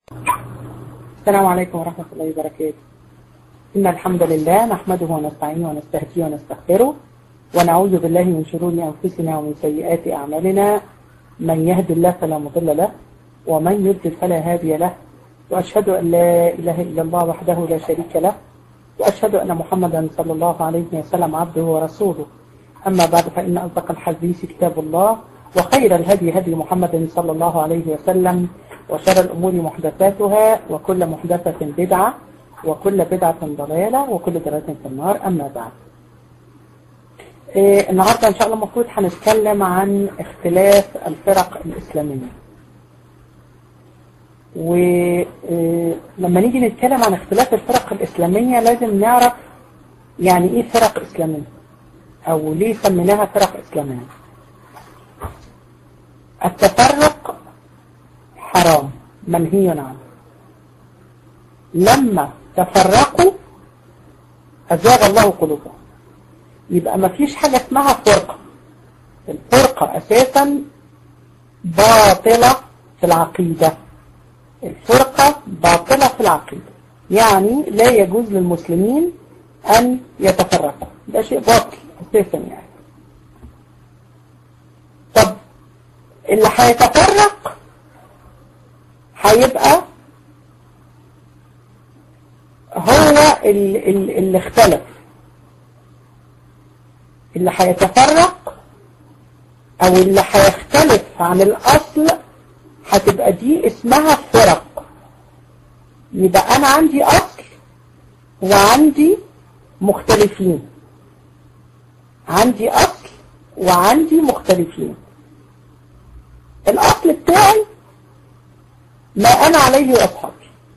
السلام عليكم ورحمة الله وبركاته إن الحمد لله نحمده ونستعينه ونستهديه ونستغفره ونعوذ بالله من شرور أنفسنا ومن سيئات أعمالنا من يهد الله فلا مضل له ومن يضلل فلا هادي له وأشهد أن لا إله إلا الله وحده لا شريك له وأشهد أن محمدا صلى الله عليه وسلم عبده ورسوله أما بعد فإن أصدق الحديث كتاب الله وخير الهدي هدي محمد صلى الله عليه وسلم وشر الأمور محدثاتها وكل محدثة بدعة وكل بدعة ضلالة وكل ضلالة في النار أما بعد إيه النهاردة إن شاء الله المفروض هنتكلم عن اختلاف الفرق الإسلامية ولما نيجي نتكلم عن اختلاف الفرق الإسلامية لازم نعرف يعني إيه فرق إسلامية أو ليه سميناها فرق إسلامية التفرق حرام منهي عنه لما تفرقوا أزاغ الله قلوبهم يبقى ما فيش حاجة اسمها فرقة الفرقة أساسا باطلة في العقيدة الفرقة باطلة في العقيدة يعني لا يجوز للمسلمين أن يتفرقوا ده شيء باطل أساسا يعني طب اللي هيتفرق هيبقى هو اللي, اللي اختلف اللي هيتفرق او اللي هيختلف عن الاصل هتبقى دي اسمها فرق يبقى انا عندي اصل وعندي مختلفين عندي اصل وعندي مختلفين الاصل بتاعي ما انا عليه واصحابي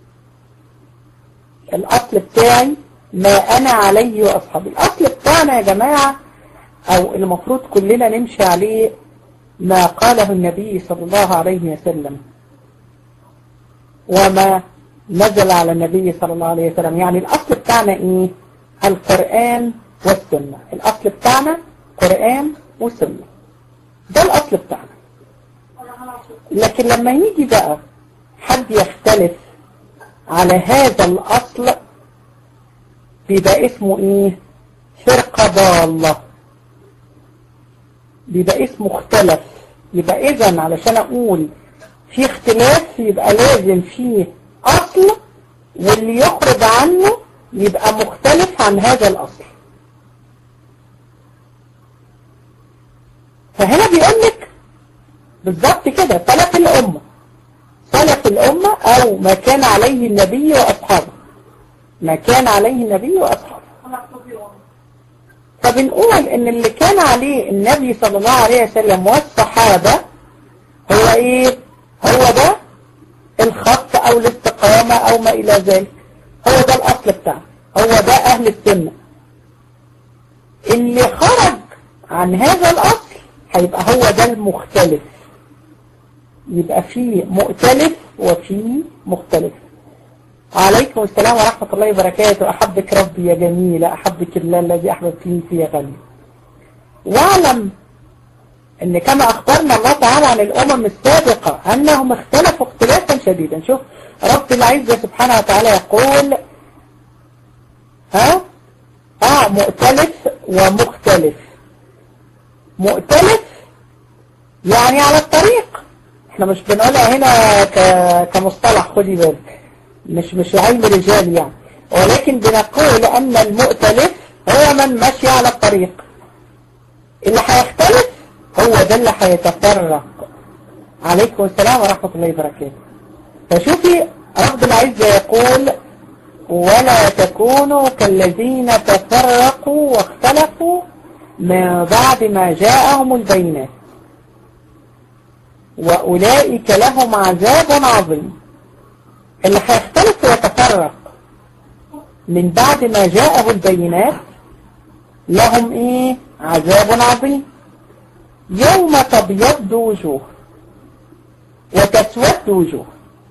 الاصل بتاعي ما انا عليه واصحابي الاصل بتاعنا يا جماعة او المفروض كلنا نمشي عليه ما قاله النبي صلى الله عليه وسلم وما نزل على النبي صلى الله عليه وسلم يعني الاصل بتاعنا ايه القرآن والسنة الاصل بتاعنا قرآن وسنة ده الاصل بتاعنا لكن لما يجي بقى حد يختلف على هذا الأصل بيبقى اسمه ايه فرقة ضالة بيبقى اسمه اختلف يبقى اذا علشان اقول في اختلاف يبقى لازم فيه اصل واللي يخرج عنه يبقى مختلف عن هذا الاصل فهنا بيقول لك بالظبط كده سلف الامه سلف الأمة أو ما كان عليه النبي وأصحابه ما كان عليه النبي وأصحابه فبنقول إن اللي كان عليه النبي صلى الله عليه وسلم والصحابة هو إيه هو ده الخط أو الاستقامة أو ما إلى ذلك هو ده الأصل بتاعه هو ده أهل السنة اللي خرج عن هذا الأصل هيبقى هو ده المختلف يبقى فيه مؤتلف وفيه مختلف عليكم السلام ورحمة الله وبركاته أحبك ربي يا جميلة أحبك الله الذي أحببتني فيه يا غالي واعلم أن كما أخبرنا الله تعالى عن الأمم السابقة أنهم اختلفوا اختلافا شديدا شوف رب العزة سبحانه وتعالى يقول ها آه مؤتلف ومختلف مؤتلف يعني على الطريق احنا مش بنقولها هنا ك... كمصطلح خدي بالك مش مش علم رجال يعني ولكن بنقول ان المؤتلف هو من ماشي على الطريق اللي هيختلف هو ده اللي هيتفرق عليكم السلام ورحمة الله وبركاته فشوفي رب العزة يقول ولا تكونوا كالذين تفرقوا واختلفوا من بعد ما جاءهم البينات وأولئك لهم عذاب عظيم اللي هيختلف ويتفرق من بعد ما جاءه البينات لهم ايه عذاب عظيم يوم تبيض وجوه وتسود وجوه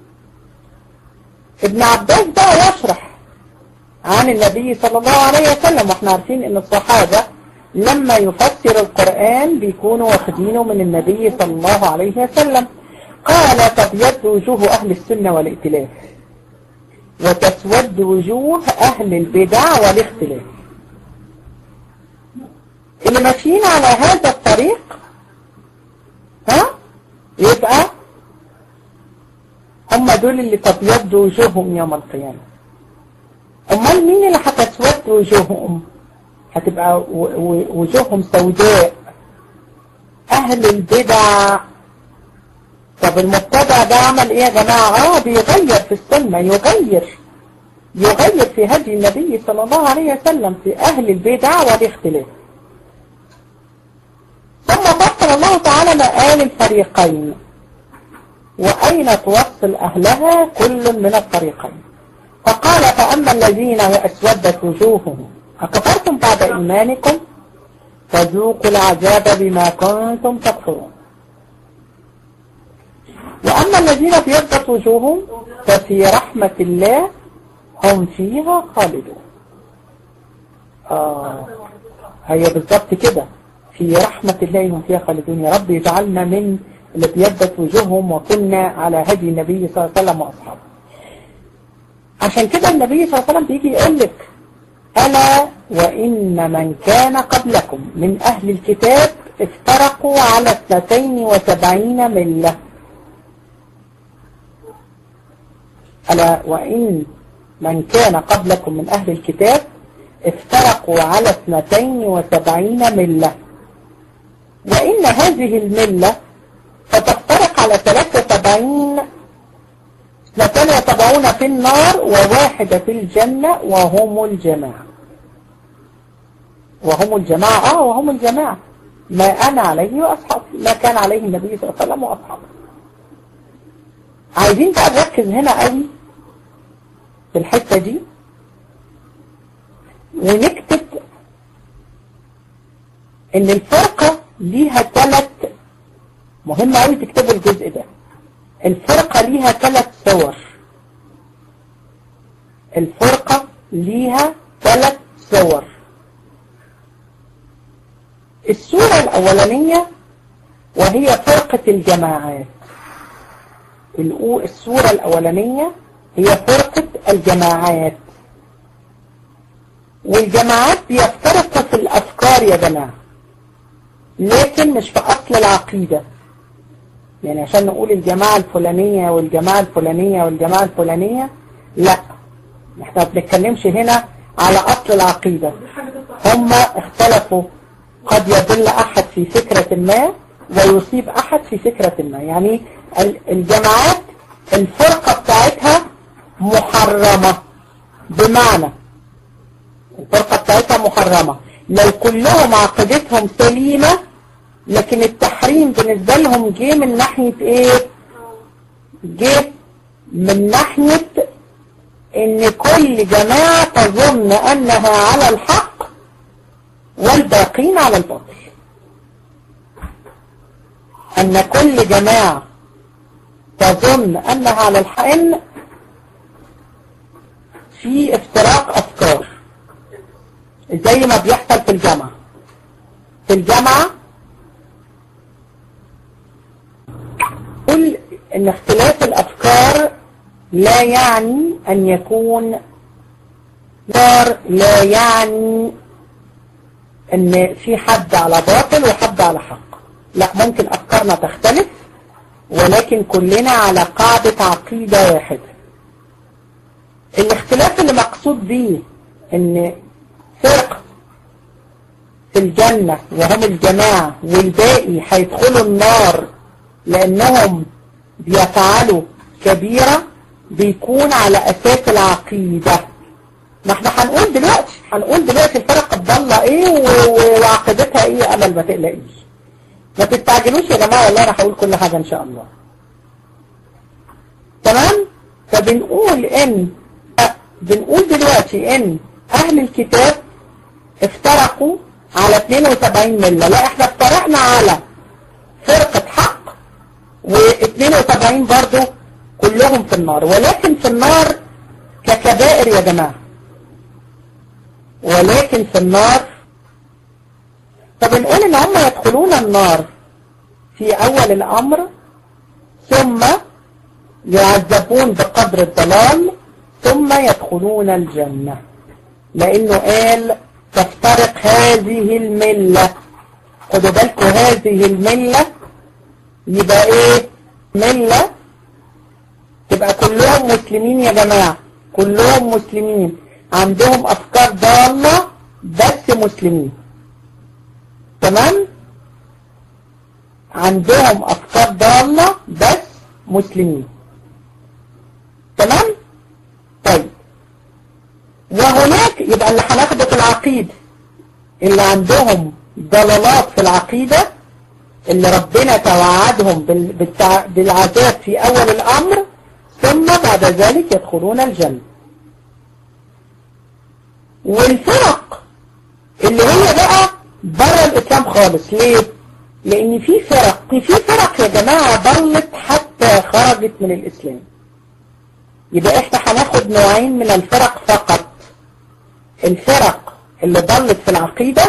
ابن عباس بقى يشرح عن النبي صلى الله عليه وسلم واحنا عارفين ان الصحابة لما يفسر القرآن بيكونوا واخدينه من النبي صلى الله عليه وسلم قال تبيض وجوه أهل السنة والائتلاف وتسود وجوه أهل البدع والاختلاف اللي ماشيين على هذا الطريق ها يبقى هم دول اللي تبيض وجوههم يوم القيامة امال مين اللي هتسود وجوههم هتبقى وجوههم سوداء اهل البدع طب المبتدع ده عمل ايه يا جماعة اه بيغير في السنة يغير يغير في هدي النبي صلى الله عليه وسلم في اهل البدع والاختلاف ثم فصل الله تعالى مآل الفريقين وأين توصل أهلها كل من الطريقين فقال فأما الذين أسودت وجوههم أكفرتم بعد إيمانكم فذوقوا العذاب بما كنتم تكفرون وأما الذين ابيضت وجوههم ففي رحمة الله هم فيها خالدون آه هي بالضبط كده في رحمة الله هم فيها خالدون يا رب يجعلنا من اللي ابيضت وجوههم وكنا على هدي النبي صلى الله عليه وسلم وأصحابه عشان كده النبي صلى الله عليه وسلم بيجي يقول لك ألا وإن من كان قبلكم من أهل الكتاب افترقوا على اثنتين وسبعين ملة ألا وإن من كان قبلكم من أهل الكتاب افترقوا على اثنتين وسبعين ملة وإن هذه الملة فتفترق على ثلاثة وسبعين اثنتين وسبعون في النار وواحدة في الجنة وهم الجماعة وهم الجماعة اه وهم الجماعة ما أنا عليه وأصحابي ما كان عليه النبي صلى الله عليه وسلم وأصحابه عايزين بقى نركز هنا قوي في الحتة دي ونكتب ان الفرقة ليها ثلاث مهم قوي تكتبوا الجزء ده الفرقة ليها ثلاث صور الفرقة ليها ثلاث صور الصورة الأولانية وهي فرقة الجماعات الصورة الأولانية هي فرقة الجماعات والجماعات بيفترقوا في الأفكار يا جماعة لكن مش في أصل العقيدة يعني عشان نقول الجماعة الفلانية والجماعة الفلانية والجماعة الفلانية لا احنا ما بنتكلمش هنا على أصل العقيدة هم اختلفوا قد يضل أحد في فكرة ما ويصيب أحد في فكرة ما يعني الجماعات الفرقة بتاعتها محرمة بمعنى الفرقة بتاعتها محرمة لو كلهم عقيدتهم سليمة لكن التحريم بالنسبة لهم جه من ناحية ايه جه من ناحية ان كل جماعة تظن انها على الحق والباقين على الباطل ان كل جماعة تظن انها على الحق ان في افتراق افكار زي ما بيحصل في الجامعة في الجامعة قل ان اختلاف الافكار لا يعني ان يكون نار لا يعني ان في حد على باطل وحد على حق لا ممكن افكارنا تختلف ولكن كلنا على قاعدة عقيدة واحدة الاختلاف اللي مقصود به ان فرقة في الجنة وهم الجماعة والباقي هيدخلوا النار لانهم بيفعلوا كبيرة بيكون على اساس العقيدة ما احنا هنقول دلوقتي هنقول دلوقتي الفرق الضالة ايه وعقيدتها ايه امل ما تقلقيش ما تستعجلوش يا جماعة والله انا هقول كل حاجة ان شاء الله تمام فبنقول ان بنقول دلوقتي ان اهل الكتاب افترقوا على 72 ملة لا احنا افترقنا على فرقة حق و72 برضو كلهم في النار ولكن في النار ككبائر يا جماعة ولكن في النار فبنقول ان هم يدخلون النار في اول الامر ثم يعذبون بقدر الضلال ثم يدخلون الجنة لأنه قال تفترق هذه الملة خدوا بالكم هذه الملة يبقى ايه ملة تبقى كلهم مسلمين يا جماعة كلهم مسلمين عندهم أفكار ضالة بس مسلمين تمام عندهم أفكار ضالة بس مسلمين تمام طيب وهناك يبقى اللي هناخده في العقيدة اللي عندهم ضلالات في العقيدة اللي ربنا توعدهم بالعذاب في أول الأمر ثم بعد ذلك يدخلون الجنة والفرق اللي هي بقى بره الإسلام خالص ليه؟ لأن في فرق في فرق يا جماعة ضلت حتى خرجت من الإسلام يبقى احنا هناخد نوعين من الفرق فقط الفرق اللي ضلت في العقيدة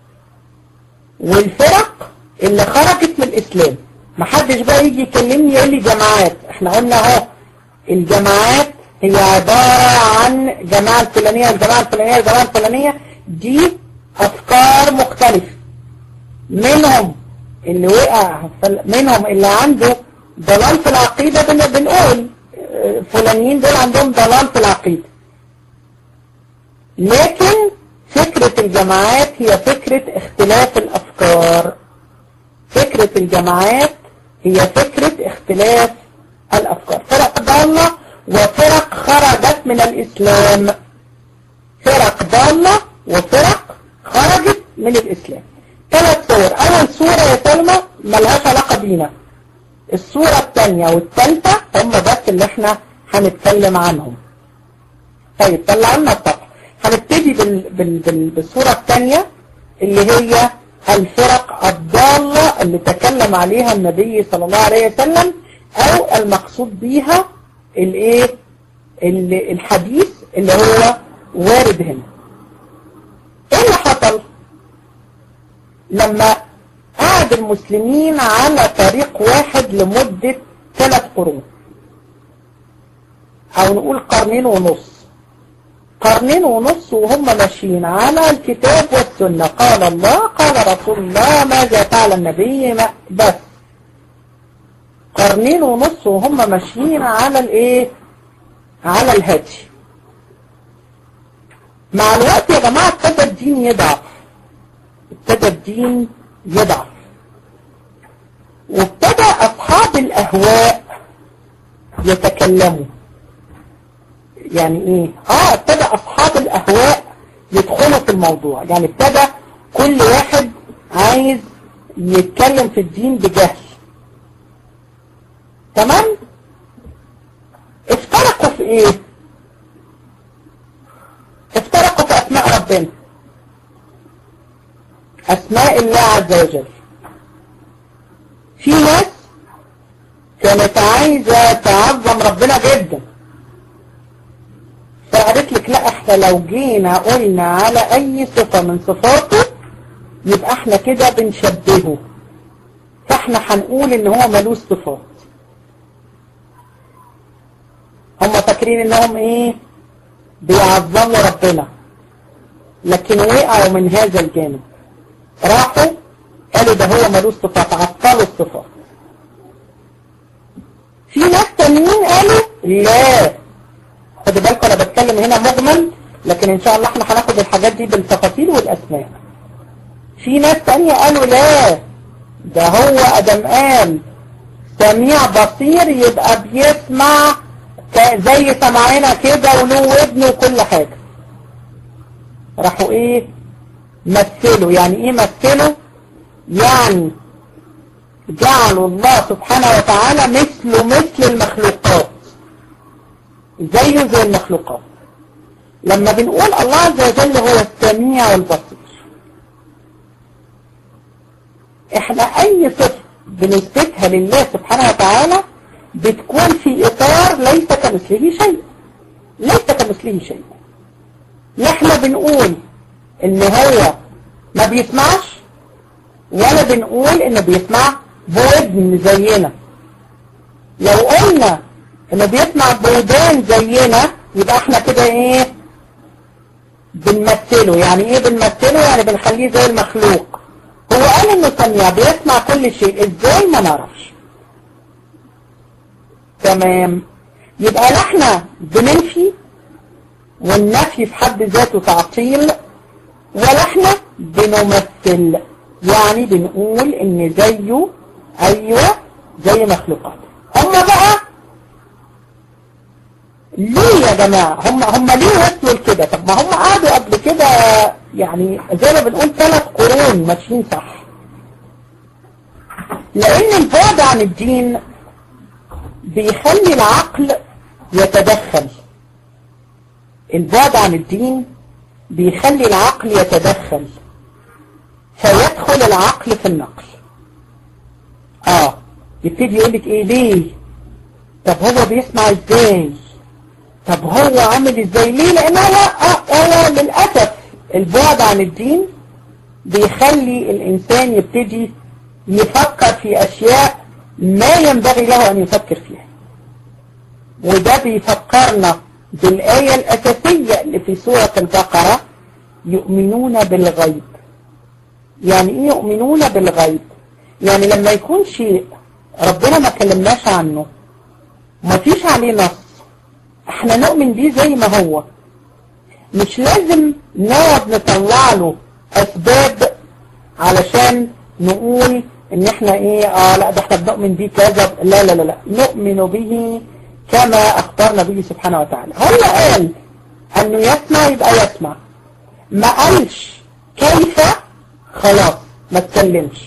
والفرق اللي خرجت من الإسلام محدش بقى يجي يكلمني يقول لي جماعات احنا قلنا اهو الجماعات هي عبارة عن جماعة الفلانية الجماعة الفلانية الجماعة الفلانية دي أفكار مختلفة منهم اللي وقع منهم اللي عنده ضلال في العقيدة بنقول فلانيين دول عندهم ضلال في العقيدة لكن فكرة الجماعات هي فكرة اختلاف الأفكار فكرة الجماعات هي فكرة اختلاف الأفكار فرق ضالة وفرق خرجت من الإسلام فرق ضالة وفرق خرجت من الإسلام ثلاث صور أول صورة يا سلمى ملهاش علاقة بينا الصورة الثانية والثالثة هم بس اللي احنا هنتكلم عنهم طيب طلع لنا الطبع هنبتدي بال بال بال بالصورة الثانية اللي هي الفرق الضالة اللي تكلم عليها النبي صلى الله عليه وسلم او المقصود بيها الايه الحديث اللي هو وارد هنا ايه اللي حصل لما قعد المسلمين على طريق واحد لمدة ثلاث قرون او نقول قرنين ونص قرنين ونص وهم ماشيين على الكتاب والسنة قال الله قال رسول الله ماذا فعل النبي ما بس قرنين ونص وهم ماشيين على الايه على الهدي مع الوقت يا جماعة ابتدى الدين يضعف ابتدى الدين يضعف وابتدى اصحاب الاهواء يتكلموا يعني ايه اه ابتدى اصحاب الاهواء يدخلوا في الموضوع يعني ابتدى كل واحد عايز يتكلم في الدين بجهل تمام افترقوا في ايه افترقوا في اسماء ربنا اسماء الله عز وجل في ناس كانت عايزة تعظم ربنا جدا فقالت لك لا احنا لو جينا قلنا على اي صفة من صفاته يبقى احنا كده بنشبهه فاحنا هنقول ان هو ملوش صفات هم فاكرين انهم ايه بيعظموا ربنا لكن وقعوا من هذا الجانب راحوا قالوا ده هو ملوش صفات عطلوا الصفات في ناس تانيين قالوا لا خدوا بالكم انا بتكلم هنا مجمل لكن ان شاء الله احنا هناخد الحاجات دي بالتفاصيل والاسماء في ناس تانية قالوا لا ده هو ادم قال سميع بصير يبقى بيسمع زي سمعنا كده وله ودن وكل حاجة راحوا ايه مثلوا يعني ايه مثلوا يعني جعلوا الله سبحانه وتعالى مثل مثل المخلوقات زيه زي المخلوقات لما بنقول الله عز وجل هو السميع والبصير احنا اي صفة بنثبتها لله سبحانه وتعالى بتكون في اطار ليس كمثله شيء ليس كمثله شيء احنا بنقول ان هو ما بيسمعش ولا بنقول انه بيسمع بودن زينا لو قلنا انه بيسمع بودان زينا يبقى احنا كده ايه بنمثله يعني ايه بنمثله يعني بنخليه زي المخلوق هو قال انه سميع بيسمع كل شيء ازاي ما نعرفش تمام يبقى لا احنا بننفي والنفي في حد ذاته تعطيل ولا احنا بنمثل يعني بنقول ان زيه ايوه زي مخلوقات هم بقى ليه يا جماعة هم هم ليه وصلوا لكده طب ما هم قعدوا قبل كده يعني زي ما بنقول ثلاث قرون ماشيين صح لان البعد عن الدين بيخلي العقل يتدخل البعد عن الدين بيخلي العقل يتدخل فيدخل العقل في النقل اه يبتدي يقولك ايه ليه طب هو بيسمع ازاي طب هو عامل ازاي ليه لان هو آه هو للأسف البعد عن الدين بيخلي الانسان يبتدي يفكر في اشياء ما ينبغي له ان يفكر فيها وده بيفكرنا بالآية الأساسية اللي في سورة البقرة يؤمنون بالغيب يعني ايه يؤمنون بالغيب يعني لما يكون شيء ربنا ما كلمناش عنه ما فيش عليه نص احنا نؤمن بيه زي ما هو مش لازم نقعد نطلع له اسباب علشان نقول ان احنا ايه اه لا ده احنا بنؤمن بيه كذا لا لا لا لا نؤمن به كما اخبرنا به سبحانه وتعالى هو قال انه يسمع يبقى يسمع ما قالش كيف خلاص ما تكلمش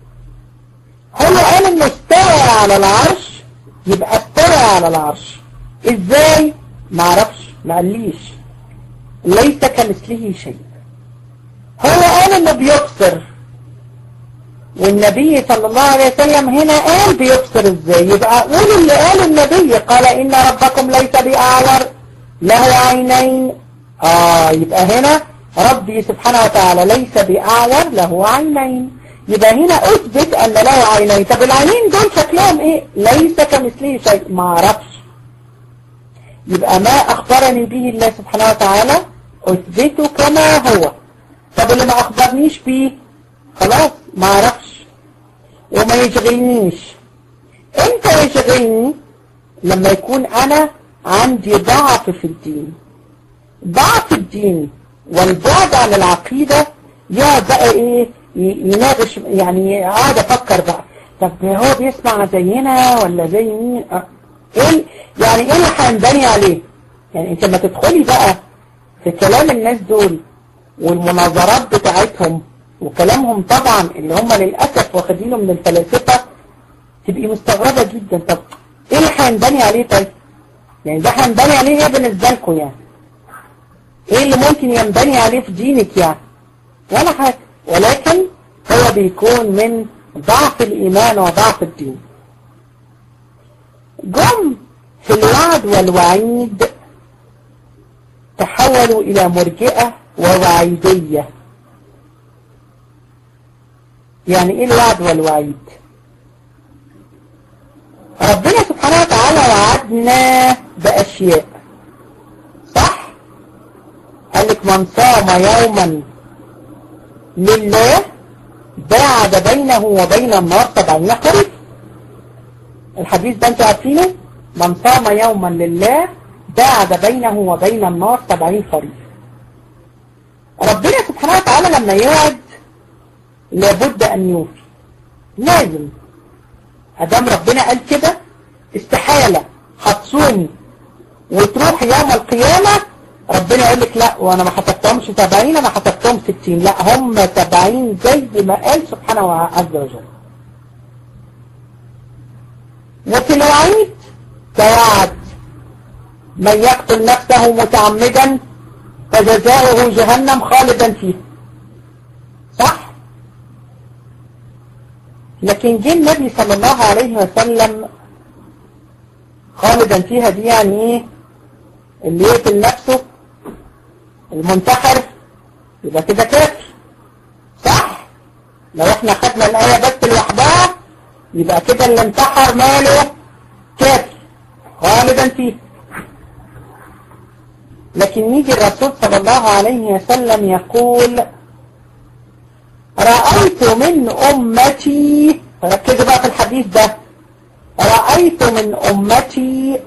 هو قال انه استوى على العرش يبقى استوى على العرش ازاي ما عرفش ما قاليش ليس كمثله شيء هو قال انه بيبصر والنبي صلى الله عليه وسلم هنا قال بيبصر ازاي يبقى قول اللي قال النبي قال ان ربكم ليس بأعور له عينين اه يبقى هنا ربي سبحانه وتعالى ليس بأعور له عينين يبقى هنا اثبت ان له عينين طب العينين دول شكلهم ايه ليس كمثله شيء ما اعرفش يبقى ما اخبرني به الله سبحانه وتعالى اثبته كما هو طب اللي ما اخبرنيش بيه خلاص ما اعرفش وما يشغلنيش امتى يشغلني لما يكون انا عندي ضعف في الدين ضعف الدين والبعد عن العقيدة يقعد بقى ايه يناقش يعني قاعد افكر بقى طب هو بيسمع زينا ولا زي مين اه ايه يعني ايه اللي هينبني عليه يعني انت لما تدخلي بقى في كلام الناس دول والمناظرات بتاعتهم وكلامهم طبعا اللي هم للأسف واخدينه من الفلاسفة تبقي مستغربة جدا طب ايه اللي هينبني عليه طيب يعني ده هينبني عليه ايه بالنسبة لكم يعني ايه اللي ممكن ينبني عليه في دينك يعني ولا حاجة ولكن هو بيكون من ضعف الإيمان وضعف الدين جم في الوعد والوعيد تحولوا إلى مرجئة ووعيدية يعني ايه الوعد والوعيد ربنا سبحانه وتعالى وعدنا بأشياء صح قال لك من صام يوما لله باعد بينه وبين النار سبعين خريف الحديث ده انتوا عارفينه من صام يوما لله باعد بينه وبين النار سبعين خريف ربنا سبحانه وتعالى لما يوعد لابد أن يوفي لازم أدام ربنا قال كده استحالة هتصومي وتروح يوم القيامة ربنا يقول لك لا وانا ما حسبتهمش 70 انا حسبتهم 60 لا هم 70 زي ما قال سبحانه عز وجل وفي الوعيد توعد من يقتل نفسه متعمدا فجزاؤه جهنم خالدا فيها صح لكن جه النبي صلى الله عليه وسلم خالدا فيها دي يعني ايه اللي يقتل نفسه المنتحر يبقى كده كافر صح لو احنا خدنا الآية بس لوحدها يبقى كده اللي انتحر ماله خالدا فيه لكن يجي الرسول صلى الله عليه وسلم يقول رأيت من أمتي ركزوا بقى في الحديث ده رأيت من أمتي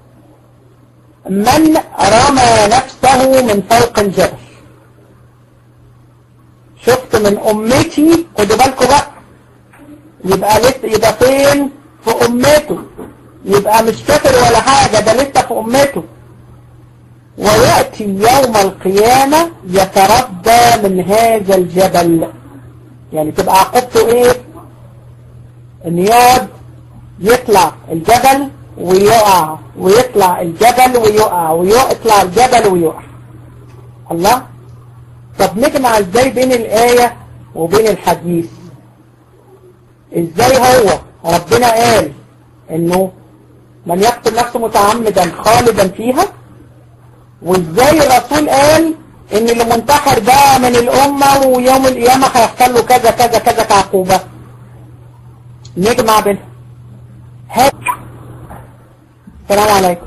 من رمى نفسه من فوق الجبل شفت من أمتي خدوا بالكم بقى يبقى لسه يبقى فين في أمته يبقى مش كافر ولا حاجة ده لسه في أمته ويأتي يوم القيامة يتردى من هذا الجبل يعني تبقى عقبته ايه ان يقعد يطلع الجبل ويقع ويطلع الجبل ويقع ويطلع الجبل ويقع الله طب نجمع ازاي بين الآية وبين الحديث ازاي هو ربنا قال انه من يقتل نفسه متعمدا خالدا فيها وازاي الرسول قال ان اللي منتحر ده من الامة ويوم القيامة هيحصل له كذا كذا كذا كعقوبة نجمع بينهم السلام عليكم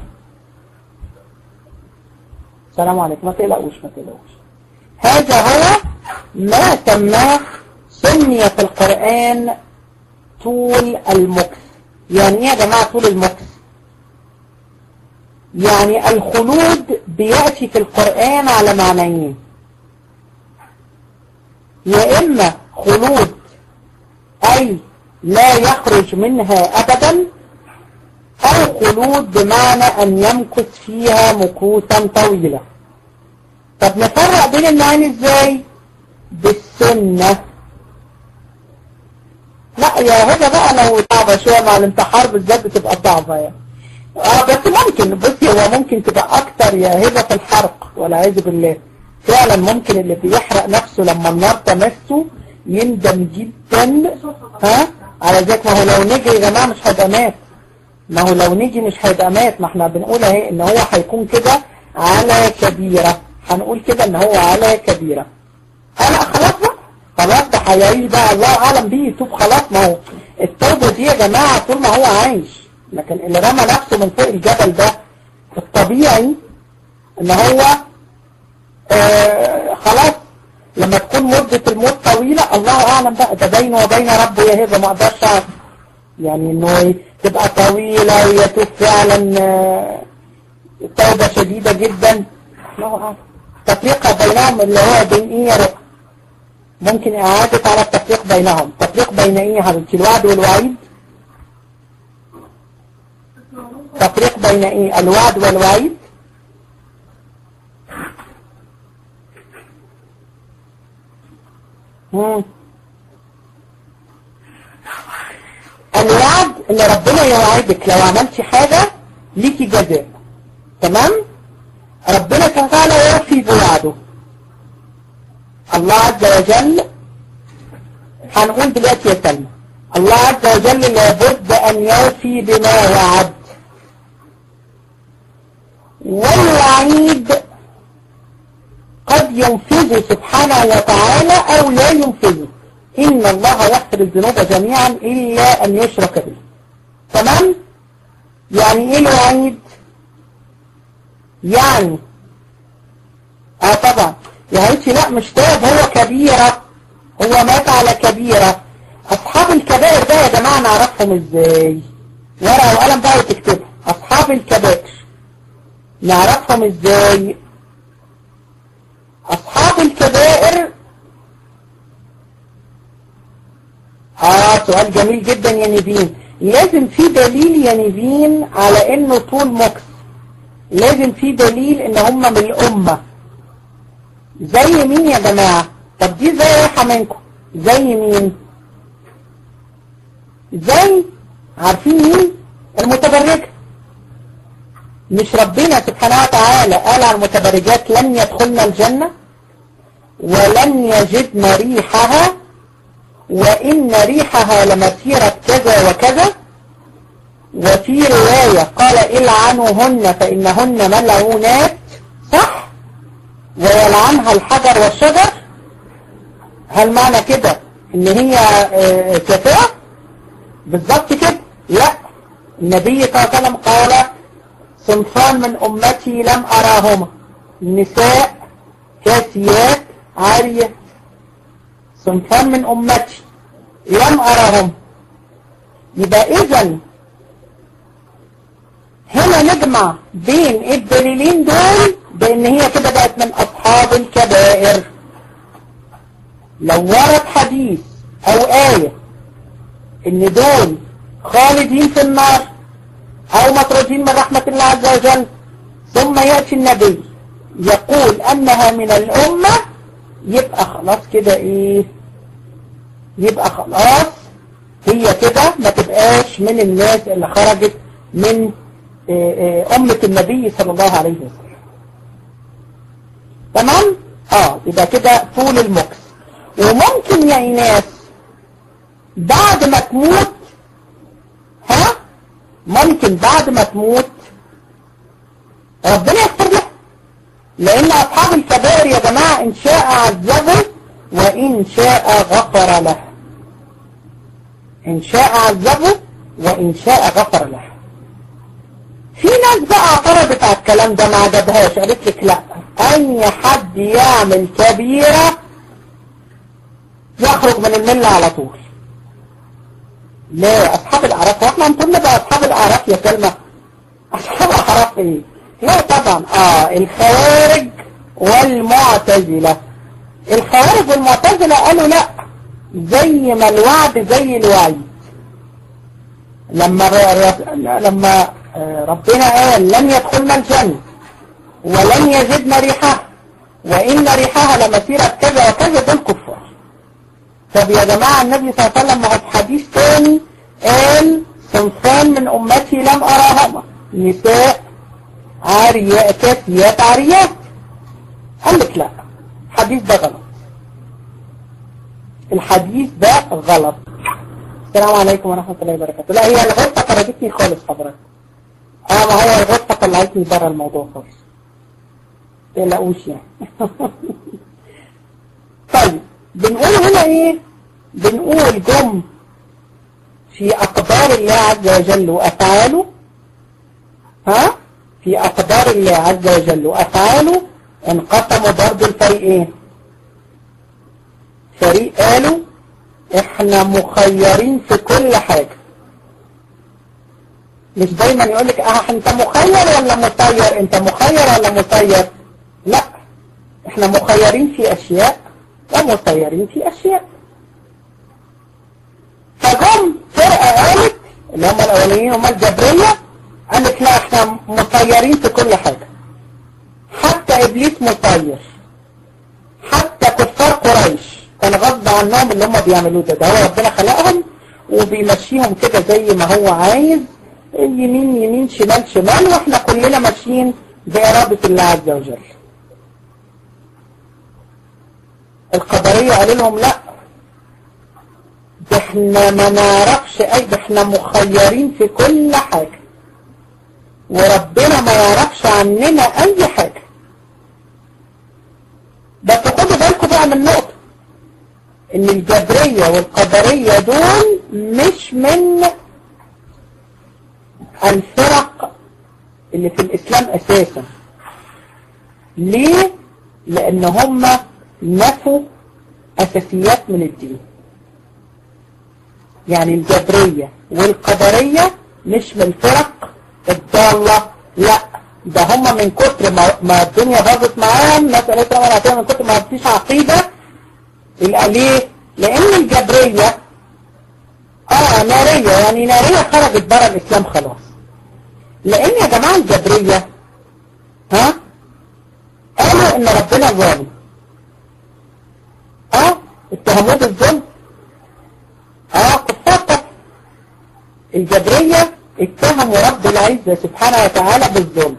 السلام عليكم ما تقلقوش ما تقلقوش هذا هو ما سماه سمي في القرآن طول المكس يعني ايه يا جماعة طول المكس يعني الخلود بيأتي في القرآن على معنيين يا إما خلود أي لا يخرج منها أبدا أو خلود بمعنى أن يمكث فيها مكوثا طويلة طب نفرق بين النوعين ازاي بالسنة لا يا هذا بقى لو صعبة شوية مع الانتحار بالذات بتبقى صعبة يعني اه بس ممكن بصي هو ممكن تبقى اكتر يا هبة في الحرق والعياذ بالله فعلا ممكن اللي بيحرق نفسه لما النار تمسه يندم جدا ها على ذلك ما هو لو نجي يا جماعة مش هيبقى مات ما هو لو نجي مش هيبقى مات ما احنا بنقول اهي ان هو هيكون كده على كبيرة هنقول كده ان هو على كبيرة انا خلاص بقى خلاص ده هيعيش بقى الله اعلم بيه يتوب خلاص ما هو التوبة دي يا جماعة طول ما هو عايش لكن اللي رمى نفسه من فوق الجبل ده الطبيعي ان هو آه خلاص لما تكون مدة الموت طويلة الله اعلم بقى ده بينه وبين ربه يا هذا ما اقدرش اعرف يعني انه تبقى طويلة ويتوب فعلا آه توبة شديدة جدا الله اعلم تفريق بينهم اللي هو بين ايه يا رب ممكن اعادة على التفريق بينهم تفريق بين ايه يا حبيبتي الوعد والوعيد تفريق بين ايه الوعد والوعيد مم. الوعد ان ربنا يوعدك لو عملتي حاجة ليكي جزاء تمام ربنا تعالى يوفي بوعده الله عز وجل هنقول دلوقتي يا سلمى الله عز وجل لابد ان يوفي بما وعد والوعيد قد ينفذه سبحانه وتعالى او لا ينفذه ان الله يغفر الذنوب جميعا الا ان يشرك به تمام يعني ايه الوعيد يعني اه طبعا يا هيتي لا مش تاب هو كبيرة هو مات على كبيرة اصحاب الكبائر ده يا جماعة نعرفهم ازاي ورقة وقلم بقى وتكتبها اصحاب الكبائر نعرفهم ازاي اصحاب الكبائر اه سؤال جميل جدا يا نيفين لازم في دليل يا نيفين على انه طول مكس لازم في دليل ان هم من الامة زي مين يا جماعة طب دي زي رايحة منكم زي مين زي عارفين مين المتبرجة مش ربنا سبحانه وتعالى قال على المتبرجات لن يدخلن الجنة ولن يجدن ريحها وإن ريحها لمسيرة كذا وكذا وفي رواية قال إلعنوهن فإنهن ملعونات صح ويلعنها الحجر والشجر هل معنى كده ان هي كافرة بالضبط كده لا النبي صلى الله عليه وسلم قال صنفان من أمتي لم أراهما نساء كاسيات عارية صنفان من أمتي لم أراهم يبقى إذا هنا نجمع بين الدليلين دول بأن هي كده بقت من أصحاب الكبائر لو ورد حديث أو آية إن دول خالدين في النار أو مطردين من رحمة الله عز وجل ثم يأتي النبي يقول أنها من الأمة يبقى خلاص كده إيه يبقى خلاص هي كده ما تبقاش من الناس اللي خرجت من أمة النبي صلى الله عليه وسلم تمام؟ اه يبقى كده طول المكس وممكن يا إناس بعد ما تموت ها ممكن بعد ما تموت ربنا يغفر له لأن أصحاب الكبائر يا جماعة إن شاء عذبه وإن شاء غفر له إن شاء عذبه وإن شاء غفر له في ناس بقى اعترضت على الكلام ده ما عجبهاش قالت لك لا أي حد يعمل كبيرة يخرج من الملة على طول لا أصحاب الأعراف واحنا نقول بقى أصحاب الأعراف يا كلمة أصحاب الأعراف إيه لا طبعا آه الخوارج والمعتزلة الخوارج والمعتزلة قالوا لا زي ما الوعد زي الوعيد لما لما ربنا قال لن يدخلنا الجنة ولن يجدنا ريحها وإن ريحها لمسيرة كذا وكذا دول كفار طب يا جماعة النبي صلى الله عليه وسلم في حديث تاني قال صنفان من أمتي لم أراهما نساء عاريات كاسيات عاريات قال لك لا الحديث ده غلط الحديث ده غلط السلام عليكم ورحمة الله وبركاته لا هي الغرفة خرجتني خالص حضرتك اه ما هي الغرفة طلعتني بره الموضوع خالص تقلقوش يعني طيب بنقول هنا ايه بنقول جم في أقدار الله عز وجل وأفعاله ها في أقدار الله عز وجل وأفعاله انقسموا برضو الفريقين فريق قالوا احنا مخيرين في كل حاجة مش دايما يقولك اه انت مخير ولا مسير انت مخير ولا مسير لا احنا مخيرين في اشياء ومسيرين في اشياء فجم فرقة قالت اللي هم الاولانيين هم الجبرية قالت لا احنا مسيرين في كل حاجة حتى ابليس مسير حتى كفار قريش كان غصب عنهم اللي هم بيعملوه ده ده هو ربنا خلقهم وبيمشيهم كده زي ما هو عايز يمين يمين شمال شمال واحنا كلنا ماشيين بإرادة الله عز وجل القدرية قالوا لهم لا ده احنا ما نعرفش اي ده احنا مخيرين في كل حاجة وربنا ما يعرفش عننا اي حاجة بس خدوا بالكم بقى من نقطة ان الجبرية والقدرية دول مش من الفرق اللي في الاسلام اساسا ليه لان هم نفوا اساسيات من الدين يعني الجبرية والقدرية مش من الفرق الضالة لا ده هم من كتر ما, ما الدنيا باظت معاهم الناس قالت لهم من كتر ما فيش عقيدة يبقى ليه؟ لأن الجبرية اه نارية يعني نارية خرجت بره الإسلام خلاص لأن يا جماعة الجبرية ها قالوا إن ربنا ظالم اه اتهموه بالظلم اه كفار الجبرية اتهموا رب العزة سبحانه وتعالى بالظلم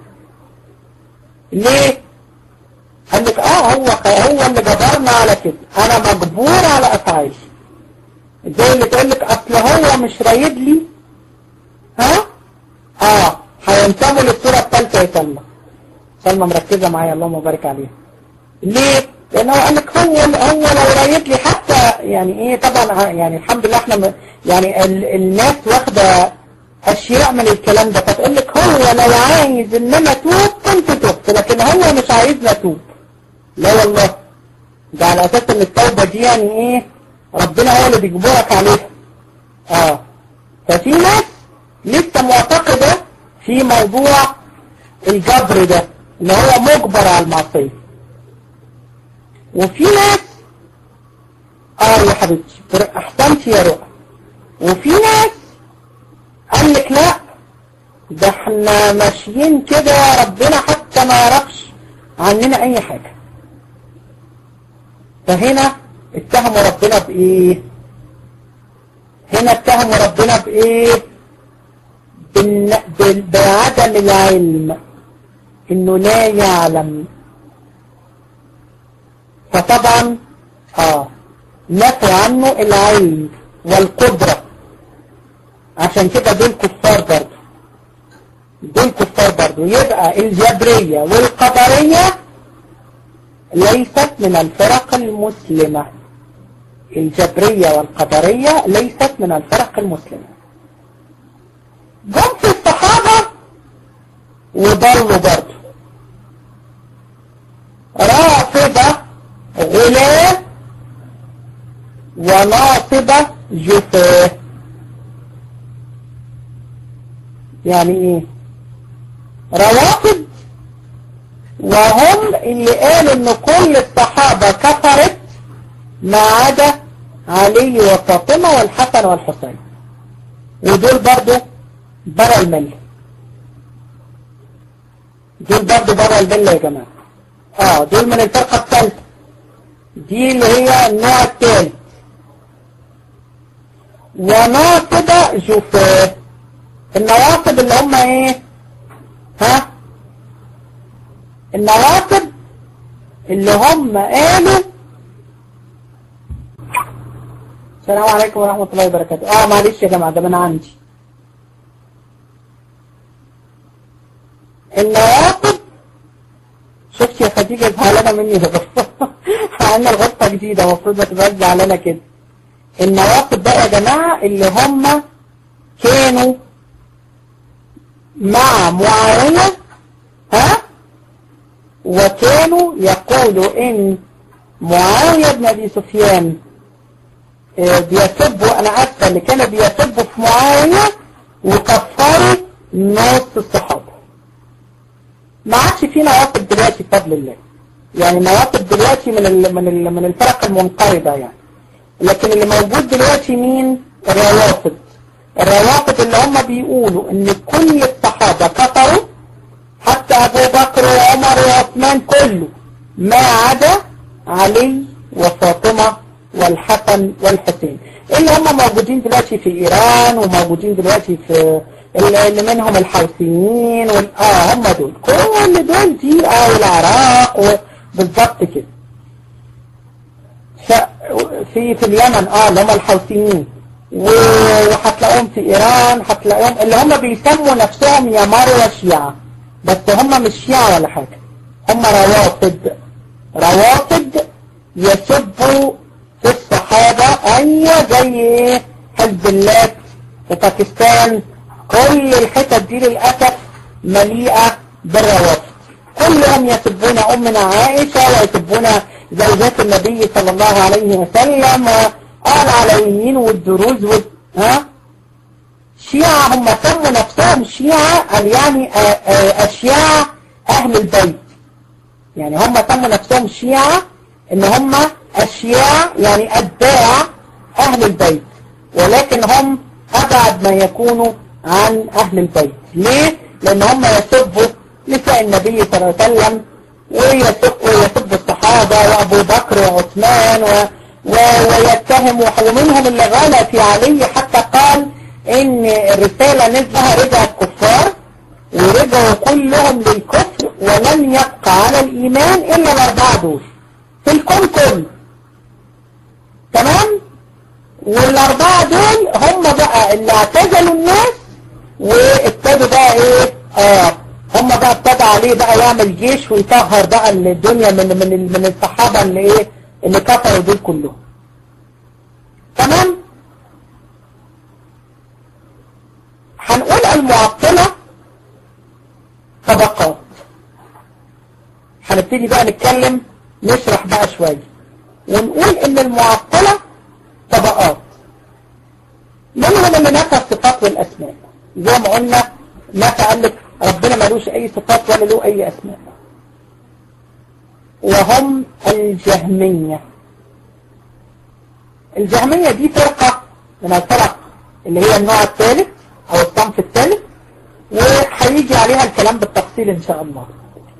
ليه؟ قال لك اه هو هو اللي جبرنا على كده انا مجبور على افعالي زي اللي تقول لك اصل هو مش رايد لي ها اه هينتموا للصورة الثالثة يا سلمى سلمى مركزة معايا اللهم بارك عليها ليه؟ لانه قال لك هو هو لو رايد لي حتى يعني ايه طبعا يعني الحمد لله احنا يعني ال الناس واخده اشياء من الكلام ده فتقول لك هو لو عايز ان انا اتوب كنت تبت لكن هو مش عايزني اتوب لا والله ده على اساس ان التوبة دي يعني ايه ربنا هو اللي بيجبرك عليها اه ففي ناس لسه معتقدة في موضوع الجبر ده ان هو مجبر على المعصية وفي ناس اه يا حبيبتي احسنت يا رؤى وفي ناس قال لك لا ده احنا ماشيين كده ربنا حتى ما يعرفش عننا اي حاجة فهنا اتهموا ربنا بايه هنا اتهموا ربنا بايه بعدم العلم انه لا يعلم فطبعا اه نفوا عنه العلم والقدرة عشان كده دول كفار برضه دول كفار برضه يبقى الجبرية والقدرية ليست من الفرق المسلمة الجبرية والقدرية ليست من الفرق المسلمة جم في الصحابة وضلوا برضه رافضة غلاة وناصبة جفاه يعني ايه روافض وهم اللي قالوا ان كل الصحابة كفرت ما عدا علي وفاطمة والحسن والحسين ودول برضو برا الملة دول برضو برا الملة يا جماعة اه دول من الفرقة الثالثة دي اللي هي النوع الثالث وناصبة جفاه النواصب اللي هم ايه ها النواصب اللي هم قالوا السلام عليكم ورحمة الله وبركاته اه معلش يا جماعة ده من عندي النواصب شفت يا خديجة زعلانة مني الغرفة عنا الغرفة جديدة المفروض ما تبقاش زعلانة كده النواصب بقى يا جماعة اللي هم كانوا مع معاوية ها وكانوا يقولوا ان معاوية بن ابي سفيان بيسبوا انا اسفه اللي كانوا بيسبوا في معاوية وكفروا نص الصحابة ما عادش في نواقب دلوقتي بفضل الله يعني نواقب دلوقتي من ال من ال من الفرق المنقرضة يعني لكن اللي موجود دلوقتي مين الروافض الروافض اللي هم بيقولوا ان كل الصحابة كفروا حتى ابو بكر وعمر وعثمان كله ما عدا علي وفاطمة والحسن والحسين اللي هم موجودين دلوقتي في ايران وموجودين دلوقتي في اللي منهم الحوثيين وال... اه هم دول كل دول دي اه والعراق بالظبط كده ف... في في اليمن اه اللي هم الحوثيين وهتلاقيهم في ايران هتلاقيهم اللي هم بيسموا نفسهم يا مروه شيعة بس هم مش شيعة ولا حاجة هم روافض روافض يسبوا في الصحابة ايوه زي ايه حزب الله في باكستان كل الحتت دي للأسف مليئة بالروافض كلهم يسبون أمنا عائشة ويسبون زوجات النبي صلى الله عليه وسلم قال عليين والدروز وال... ها شيعة هم سموا نفسهم شيعة يعني أشياء أهل البيت يعني هم سموا نفسهم شيعة إن هم أشياء يعني أتباع أهل البيت ولكن هم أبعد ما يكونوا عن أهل البيت ليه؟ لأن هم يسبوا نساء النبي صلى الله عليه وسلم ويسبوا ويسبوا الصحابة وأبو بكر وعثمان و... ويتهم ومنهم اللي غلى في علي حتى قال ان الرسالة نزلها رجع الكفار ورجعوا كلهم للكفر ولم يبقى على الايمان الا الاربعة دول في الكون كله تمام والاربعة دول هم بقى اللي اعتزلوا الناس وابتدوا بقى ايه اه هم بقى ابتدى عليه بقى يعمل جيش ويطهر بقى الدنيا من من من الصحابة اللي ايه اللي كفروا دول كلهم تمام هنقول المعطلة طبقات هنبتدي بقى نتكلم نشرح بقى شوية ونقول ان المعطلة طبقات منهم اللي نفى الصفات والاسماء زي ما قلنا نفى قال لك ربنا ملوش اي صفات ولا له اي اسماء وهم الجهمية الجهمية دي فرقة من الفرق اللي هي النوع الثالث او الصنف الثالث وهيجي عليها الكلام بالتفصيل ان شاء الله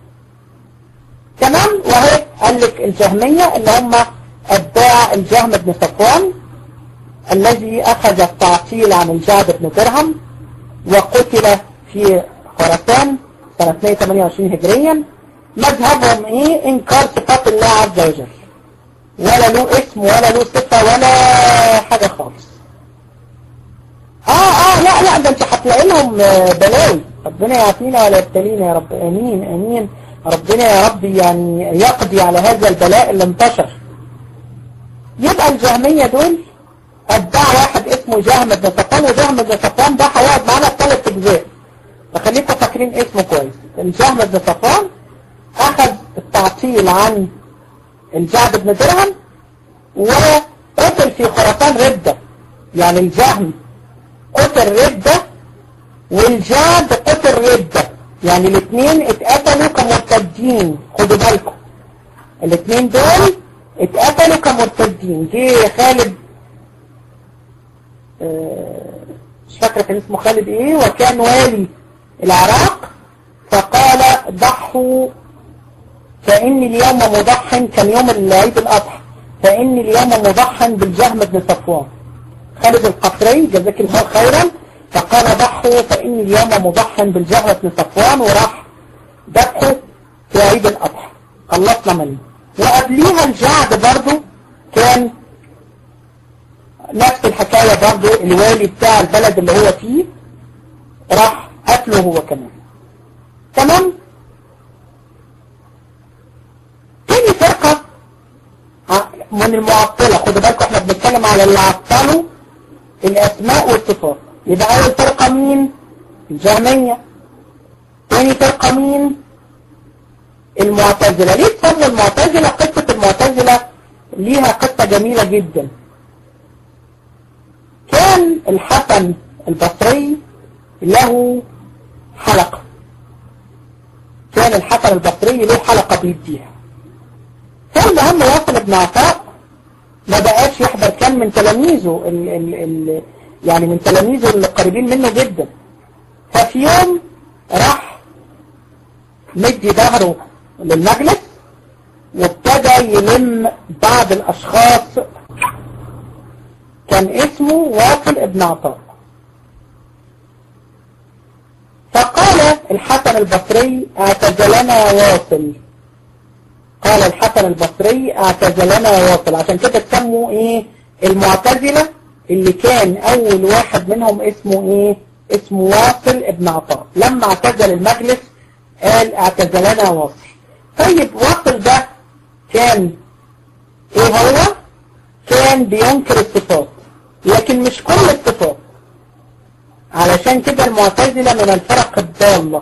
تمام وهي قال لك الجهمية اللي هم اتباع الجهم بن صفوان الذي اخذ التعطيل عن الجعد بن درهم وقتل في خراسان سنة 128 هجريا مذهبهم ايه انكار صفات الله عز وجل ولا له اسم ولا له صفة ولا حاجة خالص اه اه لا لا ده انت هتلاقي لهم بلاوي ربنا يعافينا ولا يبتلينا يا رب امين امين ربنا يا رب يعني يقضي على هذا البلاء اللي انتشر يبقى الجهمية دول اتباع واحد اسمه جهم بن صفوان وجهم بن صفوان ده هيقعد معانا في ثلاث اجزاء فخليكم فاكرين اسمه كويس الجهم بن صفوان اخذ التعطيل عن الجعد بن درهم وقتل في خراسان ردة يعني الجهم قتل ردة والجعد قتل ردة يعني الاثنين اتقتلوا كمرتدين خدوا بالكم الاثنين دول اتقتلوا كمرتدين جه خالد اه مش فاكرة كان اسمه خالد ايه وكان والي العراق فقال ضحوا فإني اليوم مضح كان يوم العيد الأضحى فإني اليوم مضح بالجهم بن صفوان خالد القصري جزاك الله خيرا فقال ضحوا فإني اليوم مضح بالجهم بن صفوان وراح ذبحوا في عيد الأضحى خلصنا منه وقبليها الجعد برضو كان نفس الحكاية برضو الوالي بتاع البلد اللي هو فيه راح قتله هو كمان تمام تاني فرقة من المعطلة خدوا بالكم احنا بنتكلم على اللي عطلوا الاسماء والصفات يبقى اول فرقة مين الجهمية تاني فرقة مين المعتزلة ليه تسمى المعتزلة قصة المعتزلة ليها قصة جميلة جدا كان الحسن البصري له حلقة كان الحسن البصري له حلقة بيديها كان مهم واصل ابن عطاء ما بقاش يحضر كان من تلاميذه ال ال ال يعني من تلاميذه القريبين منه جدا ففي يوم راح مدي ظهره للمجلس وابتدى يلم بعض الاشخاص كان اسمه واصل ابن عطاء فقال الحسن البصري اعتزلنا واصل قال الحسن البصري اعتزلنا واصل عشان كده تسموا ايه المعتزلة اللي كان اول واحد منهم اسمه ايه اسمه واصل ابن عطاء لما اعتزل المجلس قال اعتزلنا واصل طيب واصل ده كان ايه هو كان بينكر الصفات لكن مش كل الصفات علشان كده المعتزلة من الفرق الضالة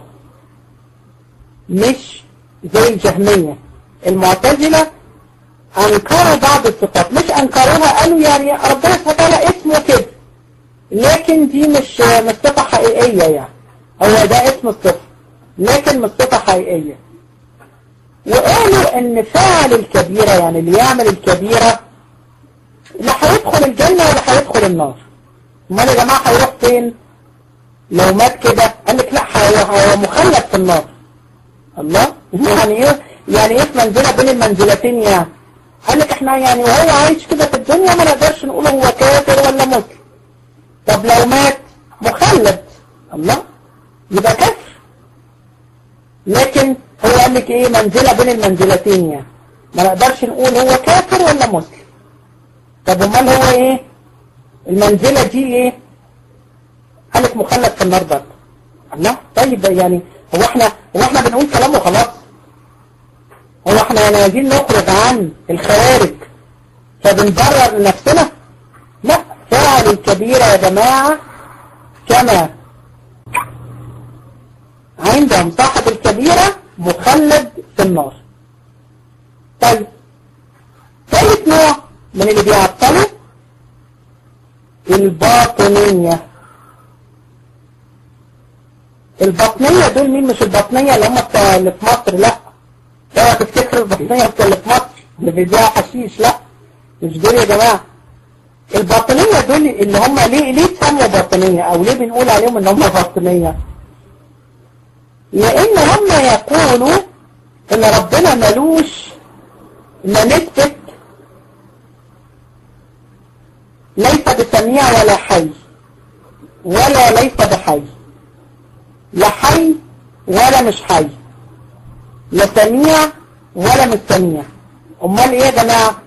مش زي الجهمية المعتزلة انكروا بعض الصفات مش انكروها قالوا يعني ربنا سبحانه وتعالى اسمه كده لكن دي مش مش صفة حقيقية يعني هو ده اسم الصفة لكن مش صفة حقيقية وقالوا ان فاعل الكبيرة يعني اللي يعمل الكبيرة لا هيدخل الجنة ولا هيدخل النار امال يا جماعة هيروح فين لو مات كده قال لك لا هو مخلد في النار الله يعني ايه يعني ايه في منزلة بين المنزلتين يعني قال لك احنا يعني وهو عايش كده في الدنيا ما نقدرش نقول هو كافر ولا مسلم طب لو مات مخلد الله يبقى كافر لكن هو قال لك ايه منزلة بين المنزلتين يعني ما نقدرش نقول هو كافر ولا مسلم طب امال هو ايه المنزلة دي ايه قال لك مخلد في النار برضه الله طيب يعني هو احنا هو احنا بنقول كلام وخلاص هو احنا يعني عايزين نخرج عن الخوارج فبنبرر لنفسنا لا فعل الكبيرة يا جماعة كما عندهم صاحب الكبيرة مخلد في النار طيب ثالث نوع من اللي بيعطلوا الباطنية البطنية دول مين مش البطنية اللي هم بتوع اللي في مصر لا اوعى تفتكروا البطنية بتوع اللي في مصر اللي بيبيعوا حشيش لا مش دول يا جماعة الباطنية دول اللي هم ليه ليه اتسموا باطنية او ليه بنقول عليهم ان هم باطنية لان هم يقولوا ان ربنا ملوش ما نثبت ليس بسميع ولا حي ولا ليس بحي لا حي ولا مش حي لا سميع ولا مش سميع امال ايه يا جماعه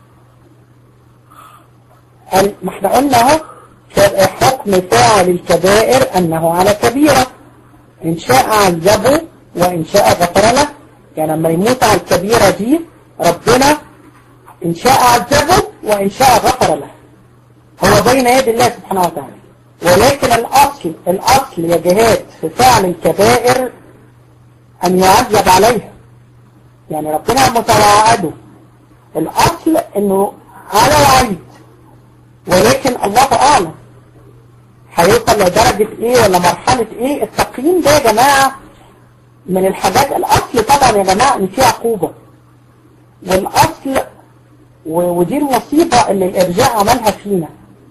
ما احنا قلنا اهو حكم فاعل الكبائر انه على كبيره ان شاء عذبه وان شاء غفر له يعني لما يموت على الكبيره دي ربنا ان شاء عذبه وان شاء غفر له هو بين يد الله سبحانه وتعالى ولكن الأصل الأصل يا جهاد في فعل الكبائر أن يعذب عليها يعني ربنا متوعده الأصل أنه على وعيد ولكن الله أعلم هيوصل لدرجة إيه ولا مرحلة إيه التقييم ده يا جماعة من الحاجات الأصل طبعا يا جماعة إن في عقوبة والأصل ودي المصيبة اللي الإرجاع عملها فينا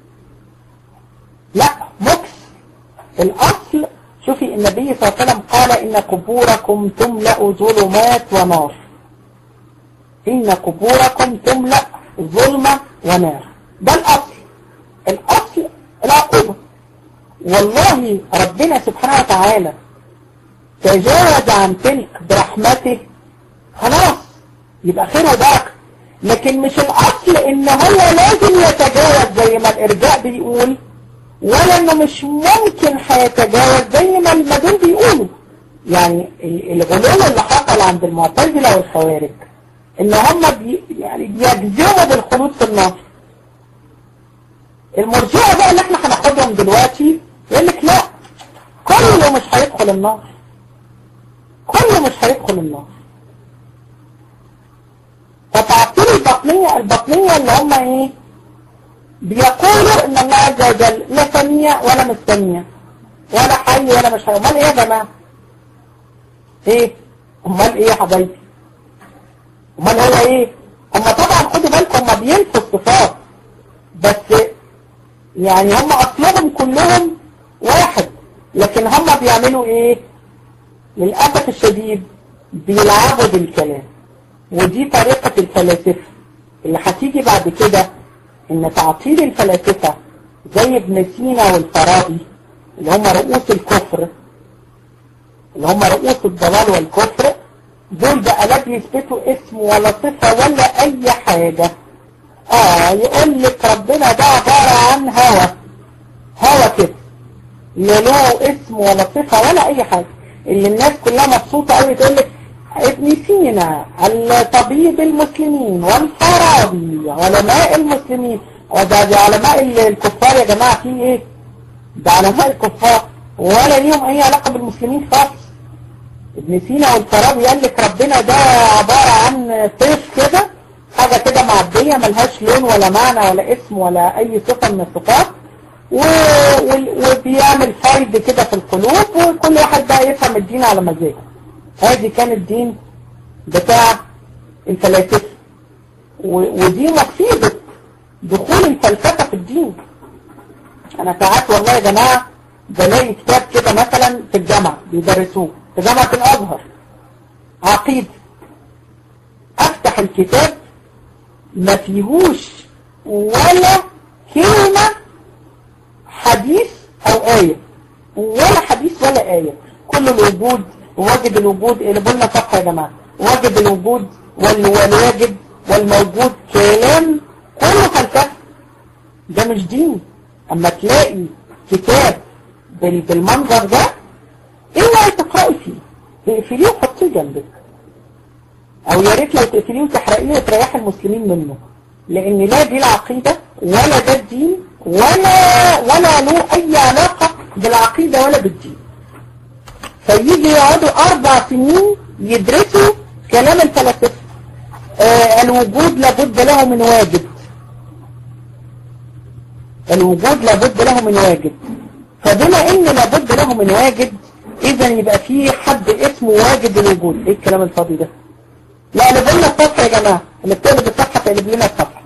لا مكس الأصل شوفي النبي صلى الله عليه وسلم قال إن قبوركم تملأ ظلمات ونار إن قبوركم تملأ ظلمة ونار ده الأصل الأصل العقوبة والله ربنا سبحانه وتعالى تجاوز عن تلك برحمته خلاص يبقى خير وبركه لكن مش الأصل إن هو لازم يتجاوز زي ما الإرجاء بيقول ولا إنه مش ممكن هيتجاوز زي ما المدين بيقولوا يعني الغلو اللي حصل عند المعتزلة والخوارج إن هم بي يعني بيجزموا بالخلود في النار المرجئة بقى اللي احنا هناخدهم دلوقتي يقول لك لا كله مش هيدخل النار كله مش هيدخل النار فتعطيل البطنية البطنية اللي هم ايه بيقولوا ان الله عز وجل لا سميع ولا مش سميع ولا حي ولا مش حي امال ايه يا جماعة ايه امال ايه يا حبايبي امال هو ايه هم طبعا خدوا بالكم هم بينسوا الصفات بس يعني هم اصلهم كلهم واحد لكن هم بيعملوا ايه للأسف الشديد بيلعبوا بالكلام ودي طريقة الفلاسفة اللي هتيجي بعد كده ان تعطيل الفلاسفة زي ابن سينا والفارابي اللي هم رؤوس الكفر اللي هم رؤوس الضلال والكفر دول بقى لا بيثبتوا اسم ولا صفة ولا اي حاجة اه يقول لك ربنا ده عبارة عن هوى هوى كده لا له اسم ولا صفة ولا اي حاجة اللي الناس كلها مبسوطة قوي تقول لك ابن سينا الطبيب المسلمين والفارابي علماء المسلمين وده ده علماء الكفار يا جماعة في ايه ده علماء الكفار ولا ليهم اي علاقة بالمسلمين خالص ابن سينا والفارابي قال لك ربنا ده عبارة عن طيف كده حاجة كده معدية ملهاش لون ولا معنى ولا اسم ولا اي صفة من الصفات و... وبيعمل فايد كده في القلوب وكل واحد بقى يفهم الدين على مزاجه هذه كان الدين بتاع الفلاسفة ودي مصيبة دخول الفلسفة في الدين انا ساعات والله يا جماعة بلاقي كتاب كده مثلا في الجامعة بيدرسوه في جامعة الازهر عقيدة افتح الكتاب ما فيهوش ولا كلمة حديث او آية ولا حديث ولا آية كل الوجود واجب الوجود اللي قلنا صح يا جماعة واجب الوجود والواجب والموجود كلام كله فلسفة ده مش دين اما تلاقي كتاب بالمنظر ده ايه اللي تقرأي فيه تقفليه وحطيه جنبك او يا ريت لو تقفليه وتحرقيه وتريح المسلمين منه لان لا دي العقيدة ولا ده الدين ولا ولا له اي علاقة بالعقيدة ولا بالدين فيجي يقعدوا أربع سنين يدرسوا كلام الفلاسفة آه الوجود لابد له من واجب الوجود لابد له من واجب فبما ان لابد له من واجب اذا يبقى في حد اسمه واجب الوجود ايه الكلام الفاضي ده لا قلب لنا الصفحة يا جماعة اللي بتقلب الصفحة تقلب لنا الصفحة